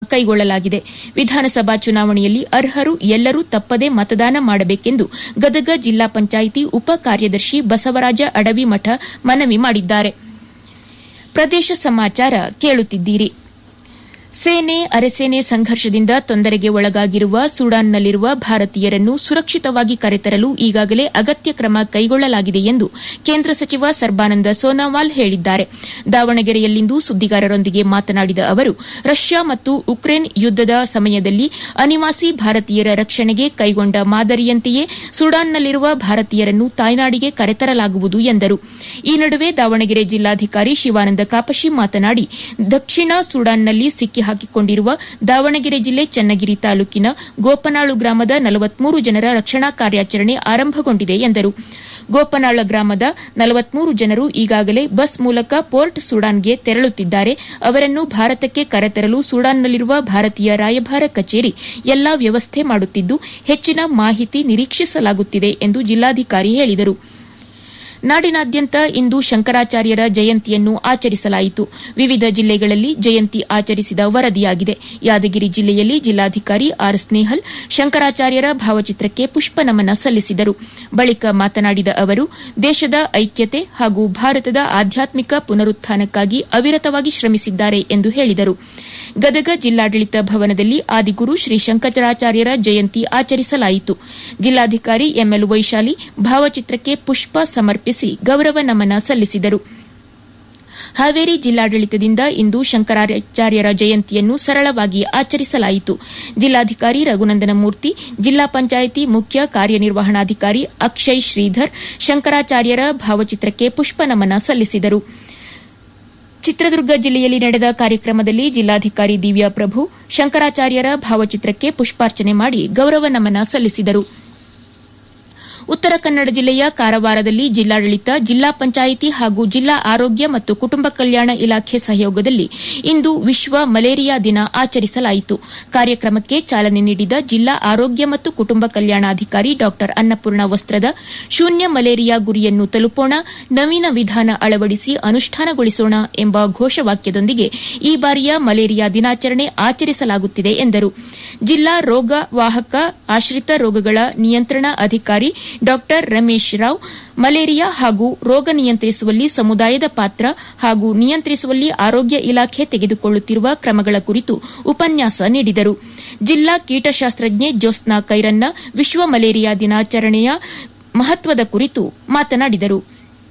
ಕೈಗೊಳ್ಳಲಾಗಿದೆ ವಿಧಾನಸಭಾ ಚುನಾವಣೆಯಲ್ಲಿ ಅರ್ಹರು ಎಲ್ಲರೂ ತಪ್ಪದೆ ಮತದಾನ ಮಾಡಬೇಕೆಂದು ಗದಗ ಜಿಲ್ಲಾ ಪಂಚಾಯಿತಿ ಉಪ ಕಾರ್ಯದರ್ಶಿ ಬಸವರಾಜ ಅಡವಿಮಠ ಮನವಿ ಮಾಡಿದ್ದಾರೆ ಪ್ರದೇಶ ಸಮಾಚಾರ ಕೇಳುತ್ತಿದ್ದೀರಿ ಸೇನೆ ಅರೆಸೇನೆ ಸಂಘರ್ಷದಿಂದ ತೊಂದರೆಗೆ ಒಳಗಾಗಿರುವ ಸುಡಾನ್ನಲ್ಲಿರುವ ಭಾರತೀಯರನ್ನು ಸುರಕ್ಷಿತವಾಗಿ ಕರೆತರಲು ಈಗಾಗಲೇ ಅಗತ್ಯ ಕ್ರಮ ಕೈಗೊಳ್ಳಲಾಗಿದೆ ಎಂದು ಕೇಂದ್ರ ಸಚಿವ ಸರ್ಬಾನಂದ ಸೋನೋವಾಲ್ ಹೇಳಿದ್ದಾರೆ ದಾವಣಗೆರೆಯಲ್ಲಿಂದು ಸುದ್ದಿಗಾರರೊಂದಿಗೆ ಮಾತನಾಡಿದ ಅವರು ರಷ್ಯಾ ಮತ್ತು ಉಕ್ರೇನ್ ಯುದ್ದದ ಸಮಯದಲ್ಲಿ ಅನಿವಾಸಿ ಭಾರತೀಯರ ರಕ್ಷಣೆಗೆ ಕೈಗೊಂಡ ಮಾದರಿಯಂತೆಯೇ ಸುಡಾನ್ನಲ್ಲಿರುವ ಭಾರತೀಯರನ್ನು ತಾಯ್ನಾಡಿಗೆ ಕರೆತರಲಾಗುವುದು ಎಂದರು ಈ ನಡುವೆ ದಾವಣಗೆರೆ ಜಿಲ್ಲಾಧಿಕಾರಿ ಶಿವಾನಂದ ಕಾಪಶಿ ಮಾತನಾಡಿ ದಕ್ಷಿಣ ಸುಡಾನ್ನಲ್ಲಿ ಸಿಕ್ಕಿ ಹಾಕಿಕೊಂಡಿರುವ ದಾವಣಗೆರೆ ಜಿಲ್ಲೆ ಚನ್ನಗಿರಿ ತಾಲೂಕಿನ ಗೋಪನಾಳು ಗ್ರಾಮದ ನಲವತ್ಮೂರು ಜನರ ರಕ್ಷಣಾ ಕಾರ್ಯಾಚರಣೆ ಆರಂಭಗೊಂಡಿದೆ ಎಂದರು ಗೋಪನಾಳ ಗ್ರಾಮದ ನಲವತ್ಮೂರು ಜನರು ಈಗಾಗಲೇ ಬಸ್ ಮೂಲಕ ಪೋರ್ಟ್ ಸುಡಾನ್ಗೆ ತೆರಳುತ್ತಿದ್ದಾರೆ ಅವರನ್ನು ಭಾರತಕ್ಕೆ ಕರೆತರಲು ಸುಡಾನ್ನಲ್ಲಿರುವ ಭಾರತೀಯ ರಾಯಭಾರ ಕಚೇರಿ ಎಲ್ಲಾ ವ್ಯವಸ್ಥೆ ಮಾಡುತ್ತಿದ್ದು ಹೆಚ್ಚಿನ ಮಾಹಿತಿ ನಿರೀಕ್ಷಿಸಲಾಗುತ್ತಿದೆ ಎಂದು ಜಿಲ್ಲಾಧಿಕಾರಿ ಹೇಳಿದರು ನಾಡಿನಾದ್ಯಂತ ಇಂದು ಶಂಕರಾಚಾರ್ಯರ ಜಯಂತಿಯನ್ನು ಆಚರಿಸಲಾಯಿತು ವಿವಿಧ ಜಿಲ್ಲೆಗಳಲ್ಲಿ ಜಯಂತಿ ಆಚರಿಸಿದ ವರದಿಯಾಗಿದೆ ಯಾದಗಿರಿ ಜಿಲ್ಲೆಯಲ್ಲಿ ಜಿಲ್ಲಾಧಿಕಾರಿ ಆರ್ ಸ್ನೇಹಲ್ ಶಂಕರಾಚಾರ್ಯರ ಭಾವಚಿತ್ರಕ್ಕೆ ಪುಷ್ಪನಮನ ಸಲ್ಲಿಸಿದರು ಬಳಿಕ ಮಾತನಾಡಿದ ಅವರು ದೇಶದ ಐಕ್ಯತೆ ಹಾಗೂ ಭಾರತದ ಆಧ್ಯಾತ್ಮಿಕ ಪುನರುತ್ಥಾನಕ್ಕಾಗಿ ಅವಿರತವಾಗಿ ಶ್ರಮಿಸಿದ್ದಾರೆ ಎಂದು ಹೇಳಿದರು ಗದಗ ಜಿಲ್ಲಾಡಳಿತ ಭವನದಲ್ಲಿ ಆದಿಗುರು ಶ್ರೀ ಶಂಕರಾಚಾರ್ಯರ ಜಯಂತಿ ಆಚರಿಸಲಾಯಿತು ಜಿಲ್ಲಾಧಿಕಾರಿ ಎಂಎಲ್ ವೈಶಾಲಿ ಭಾವಚಿತ್ರಕ್ಕೆ ಪುಷ್ಪ ಸಮರ್ಪಿಸಿ ಗೌರವ ನಮನ ಸಲ್ಲಿಸಿದರು ಹಾವೇರಿ ಜಿಲ್ಲಾಡಳಿತದಿಂದ ಇಂದು ಶಂಕರಾಚಾರ್ಯರ ಜಯಂತಿಯನ್ನು ಸರಳವಾಗಿ ಆಚರಿಸಲಾಯಿತು ಜಿಲ್ಲಾಧಿಕಾರಿ ರಘುನಂದನ ಮೂರ್ತಿ ಜಿಲ್ಲಾ ಪಂಚಾಯಿತಿ ಮುಖ್ಯ ಕಾರ್ಯನಿರ್ವಹಣಾಧಿಕಾರಿ ಅಕ್ಷಯ್ ಶ್ರೀಧರ್ ಶಂಕರಾಚಾರ್ಯರ ಭಾವಚಿತ್ರಕ್ಕೆ ಪುಷ್ಪನಮನ ಸಲ್ಲಿಸಿದರು ಚಿತ್ರದುರ್ಗ ಜಿಲ್ಲೆಯಲ್ಲಿ ನಡೆದ ಕಾರ್ಯಕ್ರಮದಲ್ಲಿ ಜಿಲ್ಲಾಧಿಕಾರಿ ದಿವ್ಯಾ ಪ್ರಭು ಶಂಕರಾಚಾರ್ಯರ ಭಾವಚಿತ್ರಕ್ಕೆ ಪುಷ್ಪಾರ್ಚನೆ ಮಾಡಿ ಗೌರವ ನಮನ ಸಲ್ಲಿಸಿದರು ಉತ್ತರ ಕನ್ನಡ ಜಿಲ್ಲೆಯ ಕಾರವಾರದಲ್ಲಿ ಜಿಲ್ಲಾಡಳಿತ ಜಿಲ್ಲಾ ಪಂಚಾಯಿತಿ ಹಾಗೂ ಜಿಲ್ಲಾ ಆರೋಗ್ಯ ಮತ್ತು ಕುಟುಂಬ ಕಲ್ಯಾಣ ಇಲಾಖೆ ಸಹಯೋಗದಲ್ಲಿ ಇಂದು ವಿಶ್ವ ಮಲೇರಿಯಾ ದಿನ ಆಚರಿಸಲಾಯಿತು ಕಾರ್ಯಕ್ರಮಕ್ಕೆ ಚಾಲನೆ ನೀಡಿದ ಜಿಲ್ಲಾ ಆರೋಗ್ಯ ಮತ್ತು ಕುಟುಂಬ ಕಲ್ಯಾಣಾಧಿಕಾರಿ ಡಾ ಅನ್ನಪೂರ್ಣ ವಸ್ತ್ರದ ಶೂನ್ಯ ಮಲೇರಿಯಾ ಗುರಿಯನ್ನು ತಲುಪೋಣ ನವೀನ ವಿಧಾನ ಅಳವಡಿಸಿ ಅನುಷ್ಠಾನಗೊಳಿಸೋಣ ಎಂಬ ಘೋಷವಾಕ್ಯದೊಂದಿಗೆ ಈ ಬಾರಿಯ ಮಲೇರಿಯಾ ದಿನಾಚರಣೆ ಆಚರಿಸಲಾಗುತ್ತಿದೆ ಎಂದರು ಜಿಲ್ಲಾ ರೋಗ ವಾಹಕ ಆಶ್ರಿತ ರೋಗಗಳ ನಿಯಂತ್ರಣ ಅಧಿಕಾರಿ ಡಾ ರಮೇಶ್ ರಾವ್ ಮಲೇರಿಯಾ ಹಾಗೂ ರೋಗ ನಿಯಂತ್ರಿಸುವಲ್ಲಿ ಸಮುದಾಯದ ಪಾತ್ರ ಹಾಗೂ ನಿಯಂತ್ರಿಸುವಲ್ಲಿ ಆರೋಗ್ಯ ಇಲಾಖೆ ತೆಗೆದುಕೊಳ್ಳುತ್ತಿರುವ ಕ್ರಮಗಳ ಕುರಿತು ಉಪನ್ಯಾಸ ನೀಡಿದರು ಜಿಲ್ಲಾ ಕೀಟಶಾಸ್ತ್ರಜ್ಞೆ ಜ್ಯೋತ್ಸ್ನಾ ಕೈರನ್ನ ವಿಶ್ವ ಮಲೇರಿಯಾ ದಿನಾಚರಣೆಯ ಮಹತ್ವದ ಕುರಿತು ಮಾತನಾಡಿದರು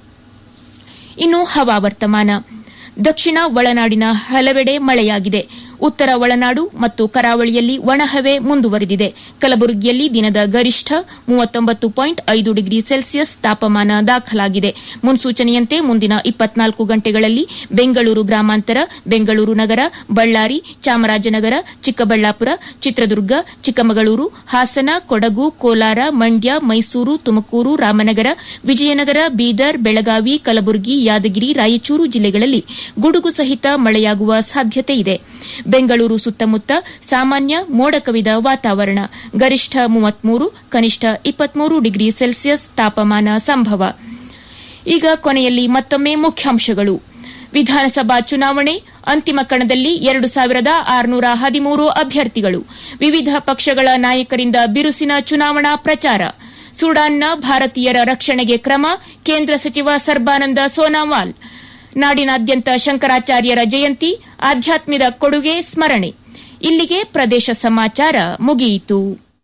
ಇನ್ನು ಹವಾವರ್ತಮಾನ ದಕ್ಷಿಣ ಒಳನಾಡಿನ ಹಲವೆಡೆ ಮಳೆಯಾಗಿದೆ ಉತ್ತರ ಒಳನಾಡು ಮತ್ತು ಕರಾವಳಿಯಲ್ಲಿ ಒಣಹವೆ ಮುಂದುವರೆದಿದೆ ಕಲಬುರಗಿಯಲ್ಲಿ ದಿನದ ಗರಿಷ್ಠ ಮೂವತ್ತೊಂಬತ್ತು ಪಾಯಿಂಟ್ ಐದು ಡಿಗ್ರಿ ಸೆಲ್ಸಿಯಸ್ ತಾಪಮಾನ ದಾಖಲಾಗಿದೆ ಮುನ್ಸೂಚನೆಯಂತೆ ಮುಂದಿನ ಇಪ್ಪತ್ನಾಲ್ಕು ಗಂಟೆಗಳಲ್ಲಿ ಬೆಂಗಳೂರು ಗ್ರಾಮಾಂತರ ಬೆಂಗಳೂರು ನಗರ ಬಳ್ಳಾರಿ ಚಾಮರಾಜನಗರ ಚಿಕ್ಕಬಳ್ಳಾಪುರ ಚಿತ್ರದುರ್ಗ ಚಿಕ್ಕಮಗಳೂರು ಹಾಸನ ಕೊಡಗು ಕೋಲಾರ ಮಂಡ್ಯ ಮೈಸೂರು ತುಮಕೂರು ರಾಮನಗರ ವಿಜಯನಗರ ಬೀದರ್ ಬೆಳಗಾವಿ ಕಲಬುರಗಿ ಯಾದಗಿರಿ ರಾಯಚೂರು ಜಿಲ್ಲೆಗಳಲ್ಲಿ ಗುಡುಗು ಸಹಿತ ಮಳೆಯಾಗುವ ಸಾಧ್ಯತೆ ಇದೆ ಬೆಂಗಳೂರು ಸುತ್ತಮುತ್ತ ಸಾಮಾನ್ಯ ಮೋಡ ಕವಿದ ವಾತಾವರಣ ಗರಿಷ್ಠ ಮೂವತ್ಮೂರು ಕನಿಷ್ಠ ಇಪ್ಪತ್ಮೂರು ಡಿಗ್ರಿ ಸೆಲ್ಸಿಯಸ್ ತಾಪಮಾನ ಸಂಭವ ಈಗ ಕೊನೆಯಲ್ಲಿ ಮತ್ತೊಮ್ಮೆ ಮುಖ್ಯಾಂಶಗಳು ವಿಧಾನಸಭಾ ಚುನಾವಣೆ ಅಂತಿಮ ಕಣದಲ್ಲಿ ಎರಡು ಸಾವಿರದ ಆರುನೂರ ಹದಿಮೂರು ಅಭ್ಯರ್ಥಿಗಳು ವಿವಿಧ ಪಕ್ಷಗಳ ನಾಯಕರಿಂದ ಬಿರುಸಿನ ಚುನಾವಣಾ ಪ್ರಚಾರ ಸುಡಾನ್ನ ಭಾರತೀಯರ ರಕ್ಷಣೆಗೆ ಕ್ರಮ ಕೇಂದ್ರ ಸಚಿವ ಸರ್ಬಾನಂದ ಸೋನಾವಾಲ್ ನಾಡಿನಾದ್ಯಂತ ಶಂಕರಾಚಾರ್ಯರ ಜಯಂತಿ ಆಧ್ಯಾತ್ಮದ ಕೊಡುಗೆ ಸ್ಮರಣೆ ಇಲ್ಲಿಗೆ ಪ್ರದೇಶ ಸಮಾಚಾರ ಮುಗಿಯಿತು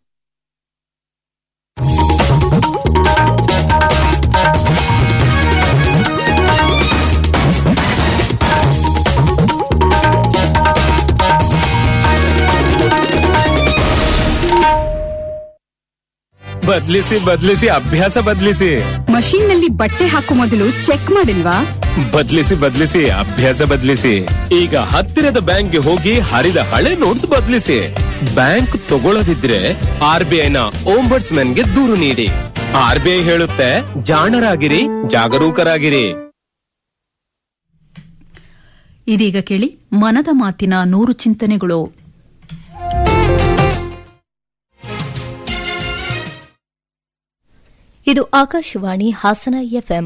ಬದ್ಲಿಸಿ ಬದ್ಲಿಸಿ ಅಭ್ಯಾಸ ಬದ್ಲಿಸಿ ಮಷೀನ್ ನಲ್ಲಿ ಬಟ್ಟೆ ಹಾಕೋ ಮೊದಲು ಚೆಕ್ ಮಾಡಿಲ್ವಾ ಬದ್ಲಿಸಿ ಬದ್ಲಿಸಿ ಅಭ್ಯಾಸ ಬದ್ಲಿಸಿ ಈಗ ಹತ್ತಿರದ ಬ್ಯಾಂಕ್ಗೆ ಹೋಗಿ ಹರಿದ ಹಳೆ ನೋಟ್ಸ್ ಬದ್ಲಿಸಿ ಬ್ಯಾಂಕ್ ತಗೊಳ್ಳದಿದ್ರೆ ಆರ್ ಬಿ ಐನ ಓಂಬರ್ಟ್ಸ್ ಗೆ ದೂರು ನೀಡಿ ಆರ್ ಬಿ ಐ ಹೇಳುತ್ತೆ ಜಾಣರಾಗಿರಿ ಜಾಗರೂಕರಾಗಿರಿ ಇದೀಗ ಕೇಳಿ ಮನದ ಮಾತಿನ ನೂರು ಚಿಂತನೆಗಳು ಇದು ಆಕಾಶವಾಣಿ ಹಾಸನ ಎಫ್ಎಂ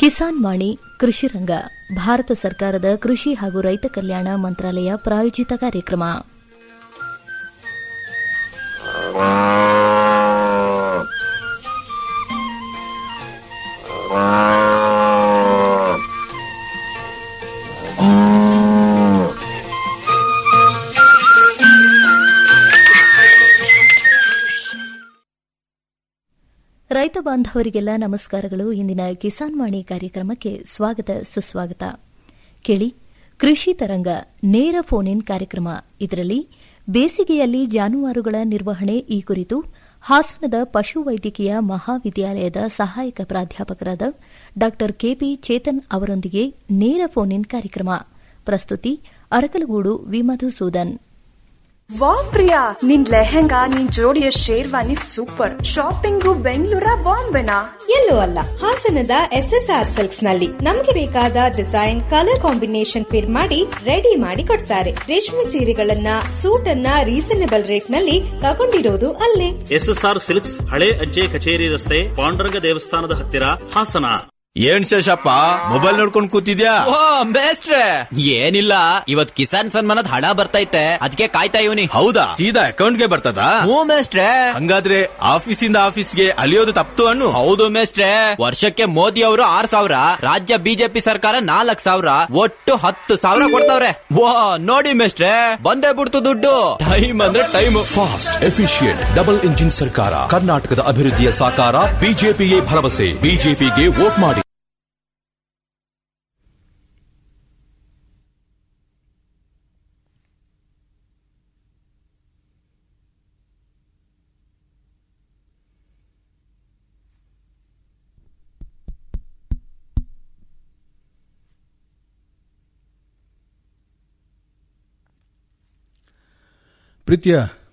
ಕಿಸಾನ್ ವಾಣಿ ಕೃಷಿ ರಂಗ ಭಾರತ ಸರ್ಕಾರದ ಕೃಷಿ ಹಾಗೂ ರೈತ ಕಲ್ಯಾಣ ಮಂತ್ರಾಲಯ ಪ್ರಾಯೋಜಿತ ಕಾರ್ಯಕ್ರಮ ರೈತ ಬಾಂಧವರಿಗೆಲ್ಲ ನಮಸ್ಕಾರಗಳು ಇಂದಿನ ಕಿಸಾನ್ ವಾಣಿ ಕಾರ್ಯಕ್ರಮಕ್ಕೆ ಸ್ವಾಗತ ಸುಸ್ವಾಗತ ಕೇಳಿ ಕೃಷಿ ತರಂಗ ನೇರ ಫೋನ್ ಇನ್ ಕಾರ್ಯಕ್ರಮ ಇದರಲ್ಲಿ ಬೇಸಿಗೆಯಲ್ಲಿ ಜಾನುವಾರುಗಳ ನಿರ್ವಹಣೆ ಈ ಕುರಿತು ಹಾಸನದ ಪಶುವೈದ್ಯಕೀಯ ಮಹಾವಿದ್ಯಾಲಯದ ಸಹಾಯಕ ಪ್ರಾಧ್ಯಾಪಕರಾದ ಡಾ ಕೆಪಿ ಚೇತನ್ ಅವರೊಂದಿಗೆ ನೇರ ಫೋನ್ ಇನ್ ಕಾರ್ಯಕ್ರಮ ಪ್ರಸ್ತುತಿ ಅರಕಲಗೂಡು ವಿ ಮಧುಸೂದನ್ ವಾ ಪ್ರಿಯಾ ನಿನ್ ಲೆಹೆಂಗಾ ನಿನ್ ಜೋಡಿಯ ಶೇರ್ವಾನಿ ಸೂಪರ್ ಶಾಪಿಂಗು ಬೆಂಗಳೂರ ಬಾಂಬೆನಾ ಎಲ್ಲೂ ಅಲ್ಲ ಹಾಸನದ ಎಸ್ ಎಸ್ ಆರ್ ಸಿಲ್ಕ್ಸ್ ನಲ್ಲಿ ನಮ್ಗೆ ಬೇಕಾದ ಡಿಸೈನ್ ಕಲರ್ ಕಾಂಬಿನೇಷನ್ ಫಿರ್ ಮಾಡಿ ರೆಡಿ ಮಾಡಿ ಕೊಡ್ತಾರೆ ರೇಷ್ಮೆ ಸೀರೆಗಳನ್ನ ಸೂಟ್ ಅನ್ನ ರೀಸನೇಬಲ್ ರೇಟ್ ನಲ್ಲಿ ತಗೊಂಡಿರೋದು ಅಲ್ಲೇ ಎಸ್ಎಸ್ಆರ್ ಸಿಲ್ಕ್ಸ್ ಹಳೆ ಅಜ್ಜೆ ಕಚೇರಿ ರಸ್ತೆ ಪಾಂಡುರಂಗ ದೇವಸ್ಥಾನದ ಹತ್ತಿರ ಹಾಸನ ಏನ್ ಶೇಷಪ್ಪ ಮೊಬೈಲ್ ನೋಡ್ಕೊಂಡ್ ಕೂತಿದ್ಯಾ ಓ ಮೇಸ್ಟ್ರೆ ಏನಿಲ್ಲ ಇವತ್ ಕಿಸಾನ್ ಸನ್ಮಾನದ ಹಣ ಬರ್ತೈತೆ ಅದಕ್ಕೆ ಕಾಯ್ತಾ ಇವನಿ ಹೌದಾ ಸೀದಾ ಅಕೌಂಟ್ಗೆ ಬರ್ತದ ಹ್ಞೂ ಮೇಸ್ಟ್ರೆ ಹಂಗಾದ್ರೆ ಆಫೀಸಿಂದ ಆಫೀಸ್ಗೆ ಅಲಿಯೋದು ತಪ್ತು ಅನ್ನು ಹೌದು ಮೇಸ್ಟ್ರೆ ವರ್ಷಕ್ಕೆ ಮೋದಿ ಅವರು ಆರ್ ಸಾವಿರ ರಾಜ್ಯ ಬಿಜೆಪಿ ಸರ್ಕಾರ ನಾಲ್ಕ್ ಸಾವಿರ ಒಟ್ಟು ಹತ್ತು ಸಾವಿರ ಕೊಡ್ತಾವ್ರೆ ವಾ ನೋಡಿ ಮೇಸ್ಟ್ರೆ ಬಂದೇ ಬಿಡ್ತು ದುಡ್ಡು ಟೈಮ್ ಅಂದ್ರೆ time fast efficient double engine ಸರ್ಕಾರ ಕರ್ನಾಟಕದ ಅಭಿವೃದ್ಧಿಯ ಸಾಕಾರ ಬಿಜೆಪಿಯೇ ಭರವಸೆ ಬಿಜೆಪಿಗೆ ವೋಟ್ ಮಾಡಿ ಪ್ರೀತಿಯ